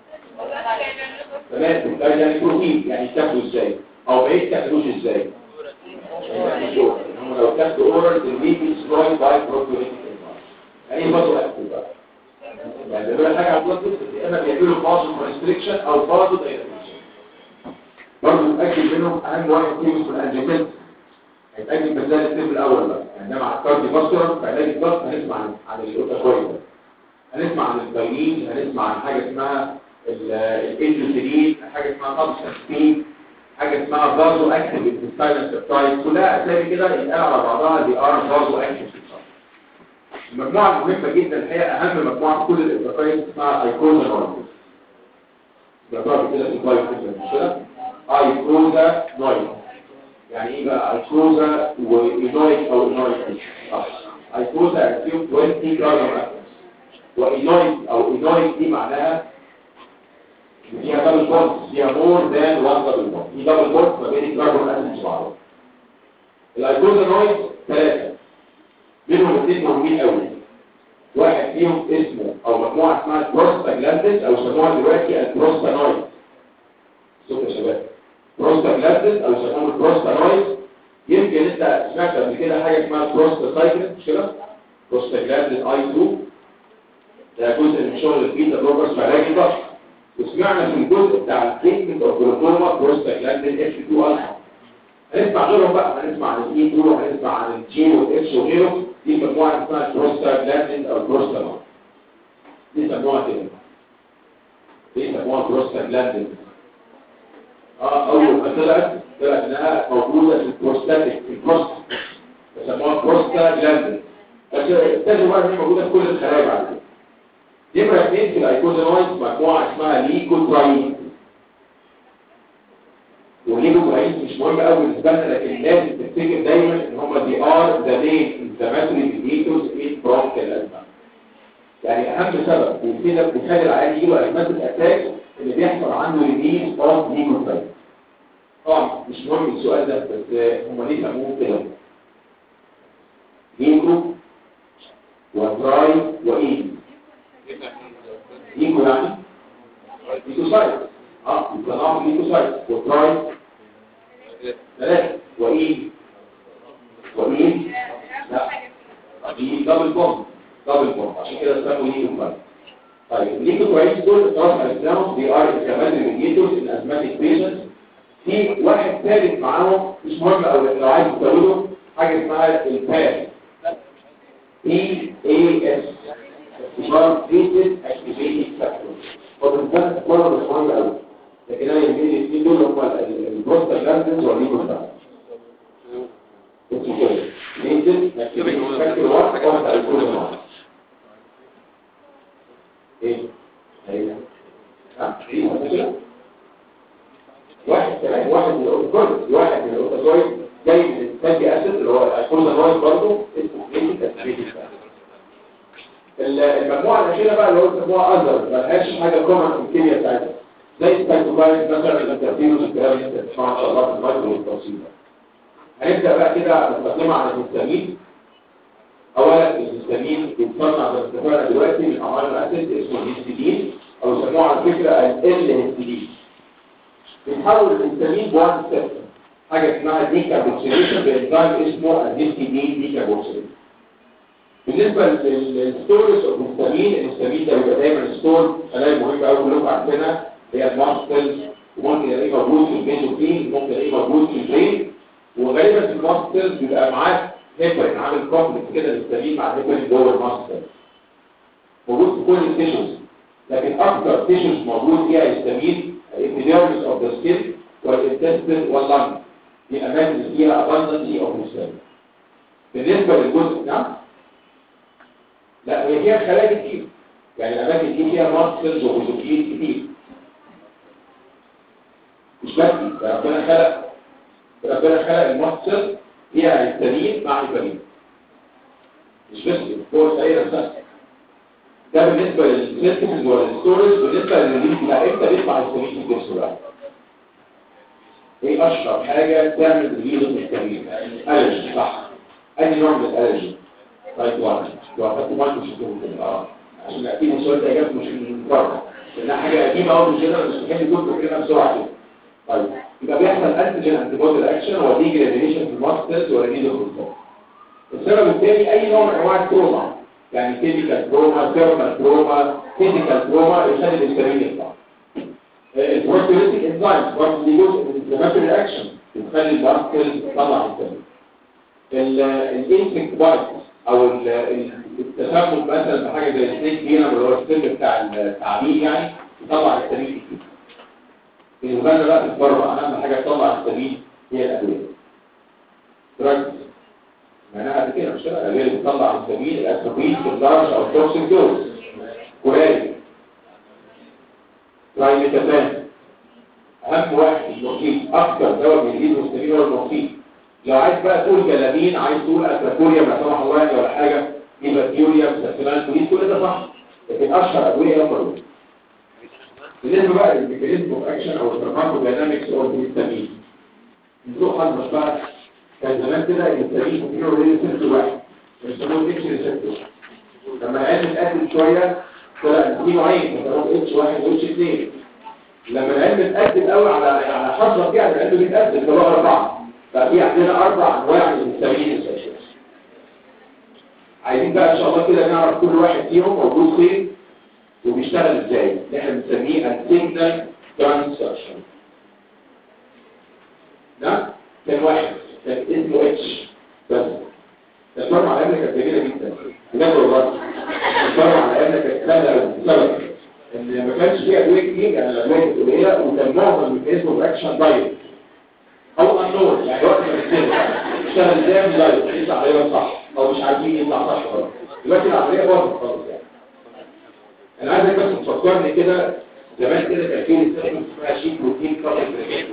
تمام ستايل يعني بروتين يعني يتاخدوا ازاي؟ او ما يتاخدوش ازاي؟ هم لو كانت اورال الويك سلايد باي بروتيوليتيك يعني ايه بازو اكتيف بقى يعني بيعملوا حاجه على البلاد يا اما بيعملوا بازو كونستريكشن او بازو دايلاتيشن برضه نتاكد منهم اهم واحد فيهم اسمه الانجيتين هيتاكد بس ده الستيب الاول بقى يعني ده مع الكاردي فاسكولار في علاج الضغط هنسمع عن عن الاوتاكويد هنسمع عن البايلين هنسمع عن حاجه اسمها الانسولين حاجه اسمها سبستين حاجه اسمها بازو اكتيف انتستاينال سبتايد كلها اسامي كده يتقال على بعضها دي ار بازو اكتيف المجموعه المهمه جدا الحقيقه اهم مجموعه في كل الاوتاكويد اسمها ايكوزا نويز بيعتبر كده في كويس جدا مش كده ايكوزا نويز يعني ايه بقى ايكوزا واينويك او اينويك ايكوزا يعني فيهم 20 كاربون اتومز واينويك او اينويك دي معناها فيها دبل بوند فيها مور ذان وان دبل بوند في دبل بوند ما بين الكربون اتومز بعضهم الايكوزا نويز ثلاثه منهم اثنين مهمين قوي واحد فيهم اسمه او مجموعه اسمها البروستاجلاندز او يسموها دلوقتي البروستانويد شوف يا شباب بروستاجلاندز او يسموهم البروستانويد يمكن انت سمعت قبل كده حاجه اسمها بروستاسايكلين مش كده بروستاجلاندز اي 2 ده جزء من شغل البيتا بلوكرز في علاج الضغط وسمعنا في الجزء بتاع التريتمنت اوف جلوكوما بروستاجلاندين اف 2 الفا هنسمع غيرهم بقى هنسمع عن الاي 2 وهنسمع عن الجي والاتش وغيره دي مجموعه اسمها بروستاجلاندين او بروستاجلاندين دي سموها كده دي سموها بروستاجلاندين اه اول ما طلعت طلعت انها موجوده في البروستاتيك في البروست بيسموها بروستاجلاندين بس اكتشفوا بقى ان هي موجوده في كل الخلايا بعد كده نمرة اثنين في الايكوزينويد مجموعة اسمها ليكوتراين وليكوتراين مش مهم قوي بالنسبة لنا لكن لازم تفتكر دايما ان هم دي ار ذا مين انفلاماتوري ميديتورز ان برونكيال ازمة يعني اهم سبب بيفيدك بيخلي العيان يجيله ازمات الاتاك اللي بيحصل عنده ريليز اوف ليكوتراين طبعا مش مهم السؤال ده بس هم ليه سموه كده ليكو وتراي وايد ليكو يعني ليكوسايت اه يبقى نعرف ليكوسايت وتراي ثلاثة وإيه وإيه لا دي دبل بوم دبل بوم عشان كده اسمه ليكوسايت طيب الليكوسايت دول خلاص عرفناهم دي ار انفلاماتوري ميديتورز ان ازماتيك بيشنتس في واحد ثالث معاهم مش مهم او لو عايز تزوده حاجه اسمها الباس اي اي اس اشاره ريتد اكتيفيتد فاكتور وبالذات كله مش مهم قوي لكن انا يهمني الاثنين دول هم البروستاجلاندينز والليكوسايت اسمه كده ريتد اكتيفيتد فاكتور 1 واحد الكول ايه ايه ها ايه واحد كمان واحد من الاوتوكويد واحد من الاوتوكويد جاي من الفاتي اسيد اللي هو الكولونويد برضه اسمه ريتد اكتيفيتد فاكتور المجموعة الأخيرة بقى اللي هو بيسموها أذر ملهاش حاجة كومن في الكيمياء بتاعتها زي السايتوكاين مثلا الانترفيروس الكلام اللي انت بتسمعه ان شاء الله في المايكرو والتوصيل هنبدأ بقى كده نستخدمها على الهستامين أولا الهستامين بيتصنع زي ما اتفقنا دلوقتي من أمينو أسيد اسمه الهستidine أو يسموه على فكرة ال هستidine بيتحول الهستامين بوان ستيب حاجة اسمها ديكابوكسيليشن بإنزيم اسمه الهستidine ديكابوكسيليشن بالنسبة للستورز اوف الهستامين الهستامين ده بيبقى دايما ستور خلايا مهمة قوي كلكم عارفينها هي الماستلز وممكن يلاقيه موجود في البيزوكين ممكن يلاقيه موجود في البرين وغالبا في الماستلز بيبقى معاه هيبرين عامل كومبلكس كده الهستامين مع هيبرين جوه الماستل موجود في كل التيشوز لكن اكثر تيشوز موجود فيها هستامين الابيديرمس اوف ذا سكين والانتستين واللنج دي اماكن اللي فيها اباندنسي اوف هستامين بالنسبة للجزء نعم لا هي فيها خلايا كتير يعني الأماكن دي فيها ماسلز وبيزوكيين كتير مش بس ده ربنا خلق ربنا خلق الماسل فيها هيستامين مع هيبرين مش بس هو الخلية نفسها ده بالنسبة للسيستمز والستورج بالنسبة للريليز لا امتى بيطلع هيستامين في الجسم بقى ايه اشهر حاجة تعمل ريليز الهيستامين الرجي صح اي نوع من الالرجي طيب واحد لو اخدت بالك مش هتقول كده اه عشان اكيد السؤال ده اجابته مش من بره لانها حاجه قديمه قوي مش كده مش مستحيل تكون فاكرينها بسرعه كده طيب يبقى بيحصل انتيجين انتي بودي رياكشن ودي جراديشن في الماسترز وريدو كونترول السبب الثاني اي نوع من انواع التروما يعني كيميكال تروما ثيرمال تروما فيزيكال تروما يخلي الهستامين يطلع البروتيوليتيك انزيمز برضه دي جزء من الانفلاماتوري رياكشن بتخلي الماسترز تطلع الهستامين الانسكت بايتس او التسمم مثلا بحاجه زي السنيك بينا اللي هو السن بتاع التعبير يعني يطلع السمين كتير بالنسبه لنا بقى في بره اهم حاجه تطلع السمين هي الادويه دراجز معناها قد كده مش كده الادويه اللي بتطلع السمين الاسبرين في الدرجه او التوكسيك دوز كوراري ترايميتافان اهم واحد المورفين اكثر دواء بيزيد السمين هو المورفين لو عايز بقى تقول جلابين عايز تقول اتراكوريا ما سمح الله يعني ولا حاجه يبقى كيوريا مسكنان كويس كل ده صح لكن اشهر ادويه هم دول بالنسبه بقى للميكانيزم اوف اكشن او الفارماكو داينامكس او الهستامين نروح على المشبعه كان زمان كده الهستامين فيه اوريدي سيرت واحد بيسموه اتش ريسبتور لما العلم اتقدم شويه طلع في نوعين بيسموه اتش واحد واتش اثنين لما العلم اتقدم قوي على على حظك يعني العلم بيتقدم فبقى اربعه ففي عندنا اربع انواع من الهستامين عايزين بقى ان شاء الله كده نعرف كل واحد فيهم موجود فين وبيشتغل ازاي اللي احنا بنسميه السيجنال ترانسكشن ده كان واحد كان اسمه اتش بس الفرع على ايامنا كانت جميله جدا بجد والله الفرع على ايامنا كانت سهله قوي بسبب ان ما كانش فيه ادويه كتير يعني الادويه كانت قليله وكان معظم الميكانيزم اوف اكشن دايركت او انور يعني وقت ما بتسيب اشتغل ازاي من دايركت يطلع عليها صح او مش عارفين يطلع صح خالص دلوقتي العمليه باظت خالص يعني انا عايزك بس تفكرني كده زمان كده كان في ريسيرش اسمها شيت بروتين كارت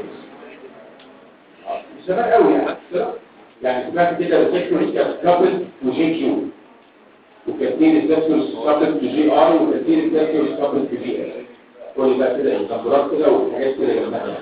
مش زمان قوي يعني كده يعني سمعت كده ريسيرش كانت كابل وجي كيو وكان في ريسيرش كابل في جي ار وكان في ريسيرش كابل في جي ار كل ده كده انتظارات كده وحاجات كده جنبها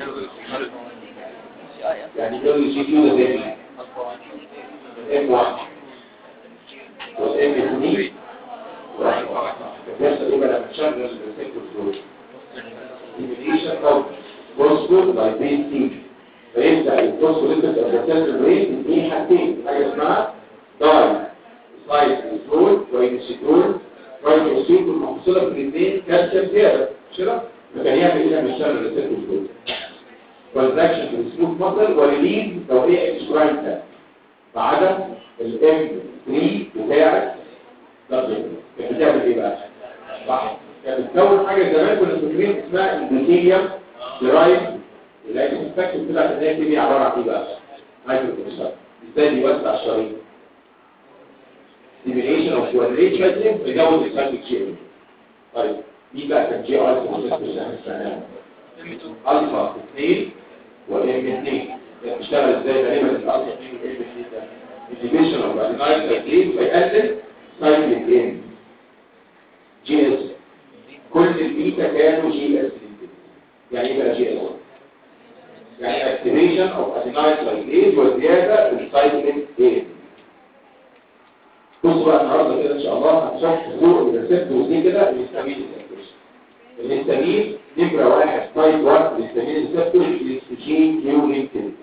يعني كل جي كيو ده زي ام 1 والام 2 بيحصل ايه بقى لما تشغل الريسبتور فلويد stimulation of phospholipase فيبدا الفوسفوليبيد الريسبتور ريت دي حاجتين حاجه اسمها داي سلايد كنترول وينسيترول وينسيترول والمحصله في الاثنين كالسيوم زياده مش كده فكان يعمل ايه لما يشتغل الريسبتور فلويد كونتراكشن في السموث ماسل وريليز لو هي اكسكراين ما عدا الام 3 بتاعت كانت بتعمل ايه بقى صح كانت بتكون حاجه زمان كنا فاكرين اسمها اندوثيليوم درايف اللي الفاكتور طلعت ان هي دي عباره عن ايه بقى مايكروكروسات ازاي بيوسع الشرايين stimulation of coordinate mechanism بيزود السايكل جي طيب دي بقى كان جي ار الفا 2 وام 2 بتشتغل ازاي غالبا الالفا 2 والام 2 ده inhibition of adenyl cyclase فيقلل سايكليك ان جي اس كل البيتا كانوا جي اس يعني ايه بقى جي اس يعني اكتيفيشن اوف ادينايل سايكليز وزياده في السايكليك ان بصوا بقى النهارده كده ان شاء الله هنشوف فوق الريسبتورز دي كده الهستامين الهستامين نمره واحد تايب 1 الهستامين ريسبتور جين كيو لينكد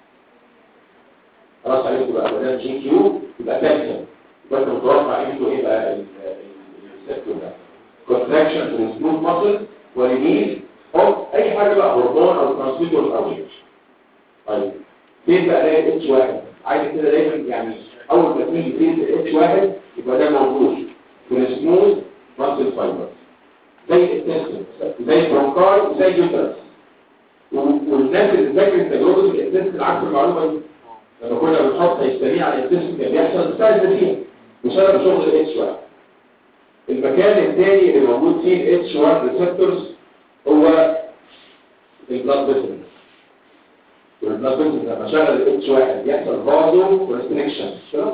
خلاص عرفتوا بقى ما دام جين كيو يبقى كالسيوم يبقى انت متوقع قيمته ايه بقى الريسبتور ده كونتراكشن في السموث ماسل وريليز او اي حاجه بقى هرمون او ترانسميتر او ايه طيب فين بقى الاقي اتش واحد عايز كده دايما يعني اول ما تيجي فين اتش واحد يبقى ده موجود في السموث ماسل فايبر زي التنسل زي البرونكاي وزي اليوترس والناس اللي ذاكرت تجربه الانتنسل عارف المعلومه دي لما كنا بنحط هيستامين على الانتنسل كان بيحصل ستايل فيها بسبب شغل الاتش واحد المكان الثاني اللي موجود فيه الاتش 1 ريسبتورز هو البلاد فيسل والبلاد فيسل لما شغل الاتش 1 يحصل فازو ريستريكشن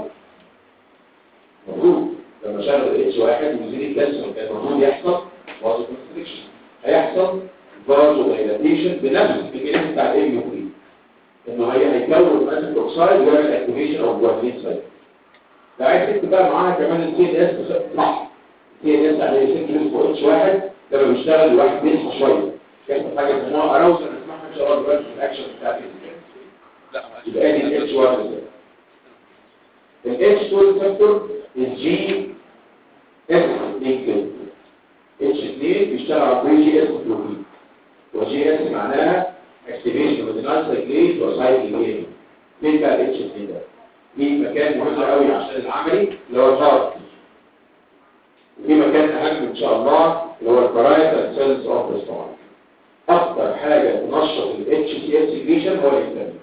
المفروض لما شغل الاتش 1 ويزيد الكالسيوم كان المفروض يحصل فازو ريستريكشن هيحصل فازو دايلاتيشن بنفس الميكانيزم بتاع الام 3 انه هي هيكون ماسك اوكسايد ويعمل اكتيفيشن اوف جوانين سايت لو عايز تكتب بقى معاها كمان السي ان اس صح السي ان اس عليه سنكلس فوق اتش واحد لما بيشتغل الواحد بيصحى شويه كانت حاجه اسمها اراوزل نسمعها ان شاء الله دلوقتي في الاكشن بتاع يبقى دي الاتش 1 الاتش 2 ريسبتور الجي اس لينكد اتش 2 بيشتغل على جي اس بروتين وجي اس معناها اكتيفيشن اوف ذا سايكليز وسايكل جيم فين بقى الاتش 2 ده في مكان مهم قوي عشان العملي اللي هو الهارت وفي مكان اهم ان شاء الله اللي هو البرايتال سيلز اوف ذا ستار اكتر حاجه تنشط الاتش سي اس سيجريشن هو الانسان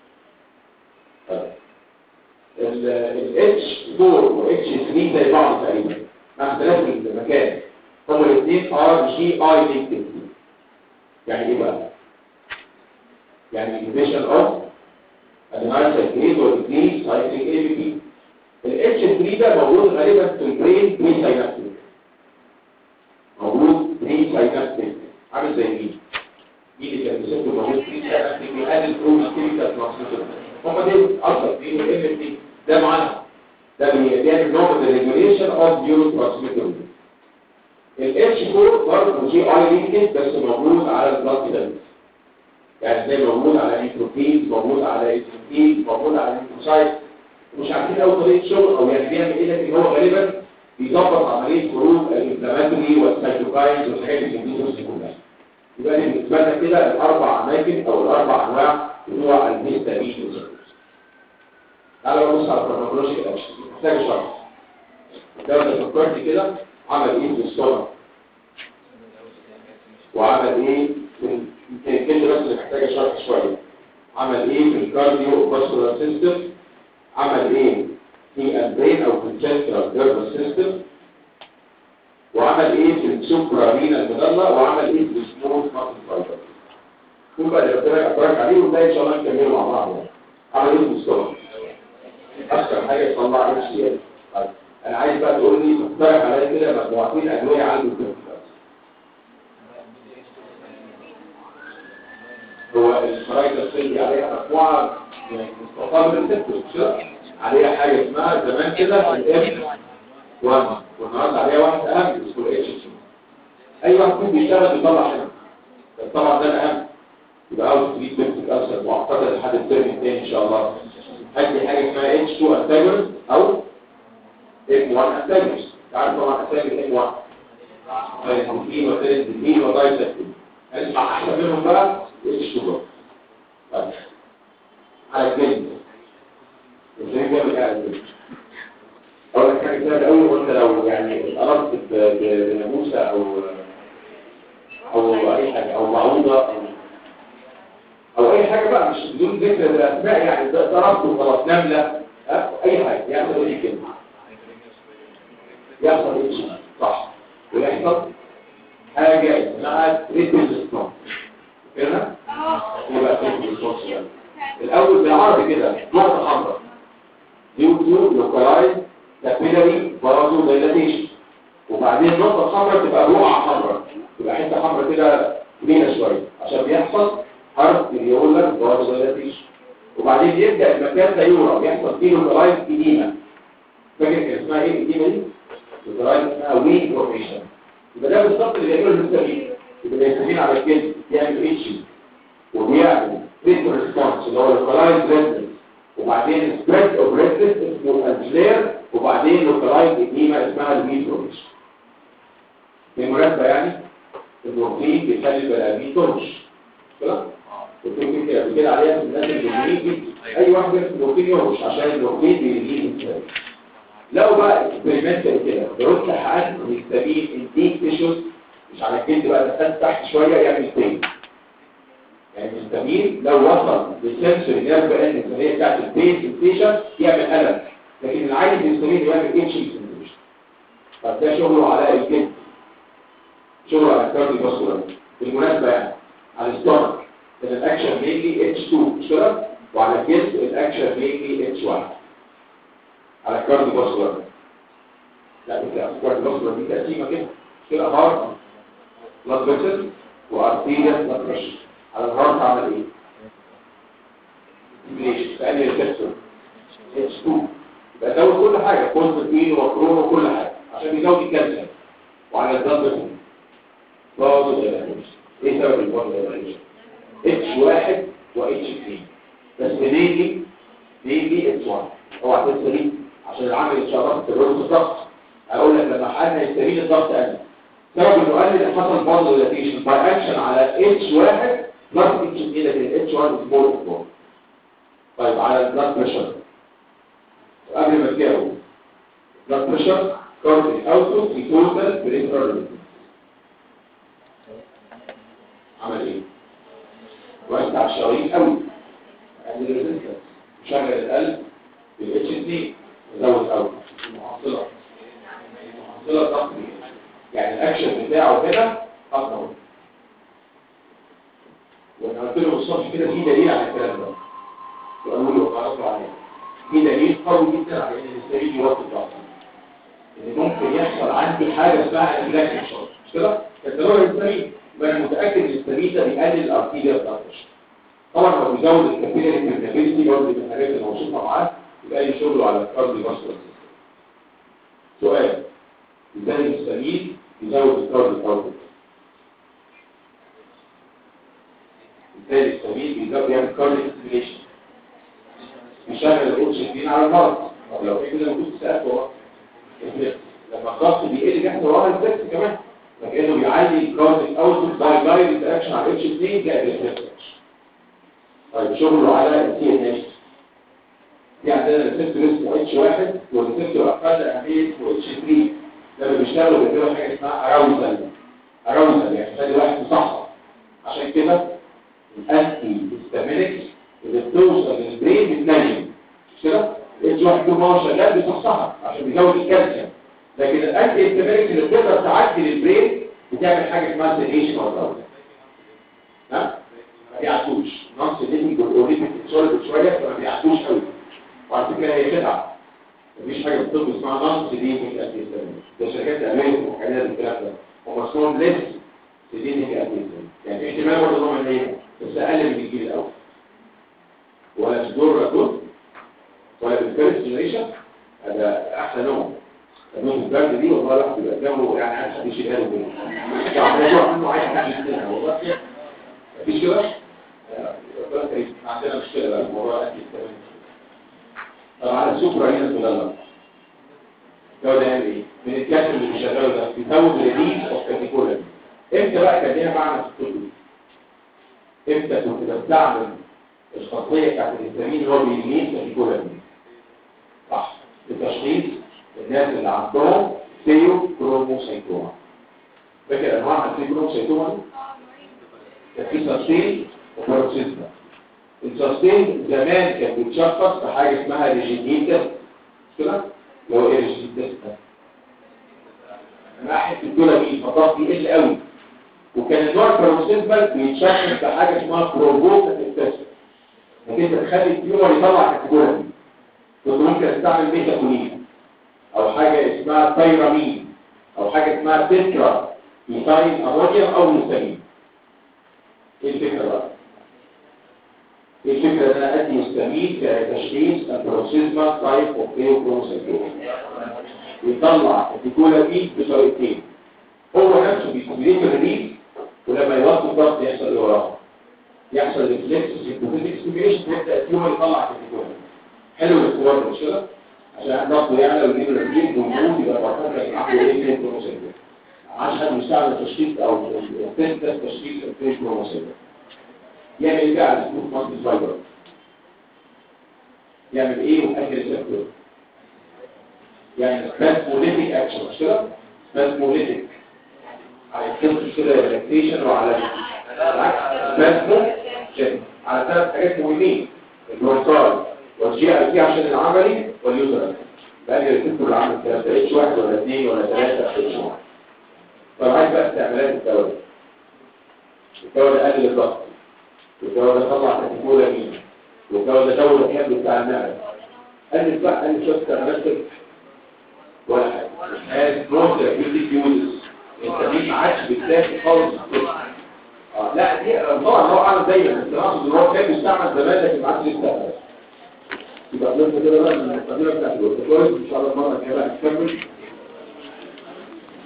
الاتش 4 واتش 3 زي بعض تقريبا مع اختلاف المكان هما الاثنين ار جي اي لينكد يعني ايه بقى؟ يعني inhibition of adenyl cyclase والدي cyclic ABP ال H3 ده موجود غالبا في البرين بري ساينابتيك موجود بري ساينابتيك عامل زي مين؟ مين اللي كان بيسمى موجود بري ساينابتيك بيقلل فلوس كيميكال ترانسميتر هم دول اصلا مين ال MFT ده معانا ده بيعمل نوع من الريجوليشن اوف نيورو ترانسميتر ال H4 برضه جي اي لينكد بس موجود على البلاد سيلز يعني زي موجود على الانتروبيز موجود على الانتروبيز موجود على الانتروسايت مش عارفين اول طريقه شغل او يعني بيعمل ايه لكن هو غالبا بيظبط عمليه خروج الانفلاماتوري والسايتوكاينز والحاجات اللي بتدوس كلها يبقى دي بالنسبه لنا كده الاربع اماكن او الاربع انواع بتوع الهيستامين تعالوا نبص على الفارماكولوجيكال اكشن محتاج شرح لو انت فكرت كده عمل ايه في الصوره وعمل ايه في يمكن الكلمه بس اللي محتاجه شرح شويه عمل ايه في الكارديو فاسكولار سيستم عمل ايه في البرين او في السنترال نيرفس سيستم وعمل ايه في السوبرا رينا المدلة وعمل ايه في السموث ماسل فايبر كل بقى اللي بتراجع اتفرج عليه وده ان شاء الله نكمله مع بعض يعني. عمل ايه في الصوره اكثر حاجه يطلع اتش سي ال انا عايز بقى تقول لي تقترح عليا كده مجموعتين ادويه عنده الكونفلكس هو الخرايط السلبي عليها مجموعه من مستقبل السيستم عليها حاجه اسمها زمان كده الام 1 والنهارده عليها واحد اهم اسمه الاتش سي اي واحد فيهم بيشتغل بيطلع هنا بس طبعا ده الاهم يبقى اوت تريتمنت الالسر معتقد لحد الترم الثاني ان شاء الله هدي حاجه اسمها اتش 2 انتاجونست او ام 1 انتاجونست تعرف طبعا اسامي ام 1 تايزين وتايزين ودايزين هنسمع احسن منهم بقى اتش 2 بقى طيب على الجلد ازاي بيعمل ايه على الجلد اقول لك حاجه سهله قوي وانت لو يعني قربت بناموسه او او اي حاجه او معوضه او او اي حاجه بقى مش بدون ذكر الاسماء يعني ضربت وخلاص نمله ها اي حاجه يحصل ايه كده يحصل ايه صح ويحصل حاجه اسمها تريبل ستون كده يبقى تريبل ستون الاول بالعربي كده نقطه حمراء ديو تو لوكالايز كابيلاري برازو دايلاتيشن وبعدين النقطه الحمراء تبقى رقعه حمراء تبقى حته حمراء كده كبيره شويه عشان بيحصل حرف اللي يقول لك برازو دايلاتيشن وبعدين يبدا المكان ده يورم يحصل فيه لوكالايز اديمه فاكر كان اسمها ايه الاديمه دي؟ لوكالايز اسمها وين فورميشن يبقى ده بالظبط اللي بيعمله الهستامين يبقى الهستامين على الجلد بيعمل اتش وبيعمل ريتم ريسبونس اللي هو لوكالايز ريزنس وبعدين سبريد اوف ريزنس اسمه الفلير وبعدين لوكالايز اديمه اسمها الوين فورميشن بالمناسبه يعني المورفين بيخلي البلابين ترش كده وتمكن كده قبل كده عليها في الناس اللي بيجي اي واحد ياخد المورفين يرش عشان المورفين بيجي لو بقى اكسبيرمنت كده درست حقن الهستامين الديك تيشوز مش على الجلد بقى دخلت تحت شويه يعمل تاني يعني الهستامين لو وصل للسنسوري نيرف اند اللي هي بتاعت البيز ستيشن يعمل الم لكن العادي الهستامين يعمل اتش سنسوري طب ده شغله على الجلد شغله على الكارديو فاسكولار بالمناسبه يعني على الستومك كان الاكشن مينلي اتش 2 مش كده وعلى الجلد الاكشن مينلي اتش 1 على الكارديو فاسكولار لا بس الكارديو فاسكولار دي تقسيمه كده كده هارت بلاد فيسل وارتيريا بلاد بريشر على الهارت عمل ايه؟ ستيميليشن تقلل الكسر اتش 2 يبقى زود كل حاجه كونستين وكرون وكل حاجه عشان يزود الكالسيوم وعلى البلاد فيسل برضه ايه سبب البلاد اتش 1 واتش 2 بس ليه ليه اتش 1 اوعى تنسى عشان العامل اتشرفت الرز الضغط اقول لك لما حقنا يستميل الضغط قل سبب انه قل اللي حصل برضه ديلاتيشن باي اكشن على اتش 1 بلس اتش 2 لكن الاتش 1 سمول سمول طيب على البلاد بريشر قبل ما تجاوب بلاد بريشر كارديك اوتو في توتال بريفرال عمل ايه؟ وسع الشرايين قوي قلل الريزستنس شغل القلب بالاتش 2 يزود قوي المحصله المحصله ضغط يعني الاكشن بتاعه هنا اقوى وانا قلت له الصبح كده في دليل على الكلام ده وقالوا له تعرفوا عليه في دليل قوي جدا على ان الاستريد يوطي الضغط ان ممكن يحصل عندي حاجه اسمها افلاكسيك شوك مش كده؟ الدواء الهستامين يبقى انا متاكد ان الهستامين ده بيقلل الارتيريا ضغط طبعا لو بيزود الكابيلاري بيرميابيلتي برضه من الحاجات اللي موصوفه معاه يبقى لي شغله على الكارديو فاسكولار سؤال ازاي الهستامين يزود الكارديو فاسكولار ازاي الهستامين بيزود يعمل كارديو ستيميليشن بيشغل الاوكسجين على المرض طب لو في كده موجود سقف ورا لما الضغط بيقل بيحصل ورا الريفلكس كمان فكانه بيعلي الكارديك اوتبوت باي باي رياكشن على اتش 2 زائد الريفلكس طيب شغله على السي ان اس في عندنا ريسبتور اسمه اتش 1 والريسبتور اقل اهميه اسمه اتش 3 لما بيشتغلوا بيعملوا حاجه اسمها اراوزل اراوزل يعني خلي واحد مصحصح عشان كده الانتي هيستامينكس اللي بتوصل للبرين بتنيم مش كده؟ اتش 1 طول ما هو شغال بيصحصحك عشان بيزود الكالسيوم لكن الانتي هيستامينكس اللي بتقدر تعدي للبرين بتعمل حاجه اسمها سيديشن او داون ها؟ ما بيعدوش نقص الليمينج والاوريتك سوليد شويه فما بيعدوش قوي وعلى فكره هي خدعه مفيش حاجه في الطب اسمها نقص الليمينج اسيستم ده شركات الامريكا وحاجات الكلام ده هم اسمهم ليس الليمينج اسيستم يعني احتمال برضه ان هم ايه بس اقل من الجيل الاول ولا تدور دول ولا بالفيرست جنريشن هذا احلى نوع النوم البرد دي والله الواحد بيبقى جنبه يعني عايز حد يشيلها له كده يعني الموضوع عنه عايز حد يشيلها والله مفيش كده ربنا كريم عندنا مشكله بقى الموضوع اكيد كمان طبعا على السوبر هنا المدلل ده ده يعني ايه من الكاتب اللي بيشغله ده بيزود ريليز اوف كاتيكولا امتى بقى كان ليها معنى في الطب امتى كنت بستعمل الخاصيه بتاعت الهستامين اللي هو بيريليز كاتيكولا صح لتشخيص الناس اللي عندهم سيو كروموسايتوما فاكر انواع السيو كروموسايتوما دي كان في ساستين وباروكسيزما الساستين زمان كان بيتشخص بحاجه اسمها ريجينيتا كده اللي هو ايه ريجينيتا ناحيه الدوله دي فضغط يقل قوي وكان النوع الباروكسيزما بيتشخص بحاجه اسمها بروفوكاتيف تيست انك انت تخلي التيومر يطلع الكاتيجوري دي كنت ممكن استعمل ميتاكولين او حاجه اسمها تايرامين او حاجه اسمها تترا ميثايل امونيوم او ميثامين ايه الفكرة بقى؟ ايه الفكرة ان انا ادي مستميل كتشخيص البروسيزما تايب اوف ايوكروموسيتوم يطلع الديكولا دي بطريقتين هو نفسه بيستميليت الريليز ولما يوطي الضغط يحصل ايه وراه يحصل ريفلكس سيمبوثيتك ستيميشن يبدا التيومر يطلع الديكولا حلو الاختبار ده مش كده؟ عشان ضغطه يعلى ويجيب الريليز والموت يبقى مرتبط يلعب ايه ايوكروموسيتوم عشان يساعد تشخيص او تست تشخيص الفيش كروموسوم يعمل ايه بقى على سموث ماسل فايبر يعمل ايه وحاجه ريسبتور يعني سباسموليتيك اكشن مش كده سباسموليتيك على الكلمه كده ريلاكسيشن وعلى سباسمو على ثلاث حاجات مهمين البرونكال والجي اي تي عشان العملي واليوزر بقى الريسبتور اللي عامل كده اتش واحد ولا اثنين ولا ثلاثه اتش واحد طب عايز بقى استعمالات الدواء ده الدواء ده قلل الضغط والدواء ده طلع كاتيكولا مين والدواء ده زود الحمل بتاع المعده قلل بقى قلل شويه استعمالات كده ولا حاجه هاز نو ثيرابيوتيك يوزز انت دي ما عادش بتلاقي خالص اه لا دي طبعا هو عامل دايما بس اقصد ان هو كان بيستعمل زمان لكن ما عادش يستعمل يبقى قلنا كده بقى من المقدمه بتاعت البروتوكول ان شاء الله المره الجايه بقى نكمل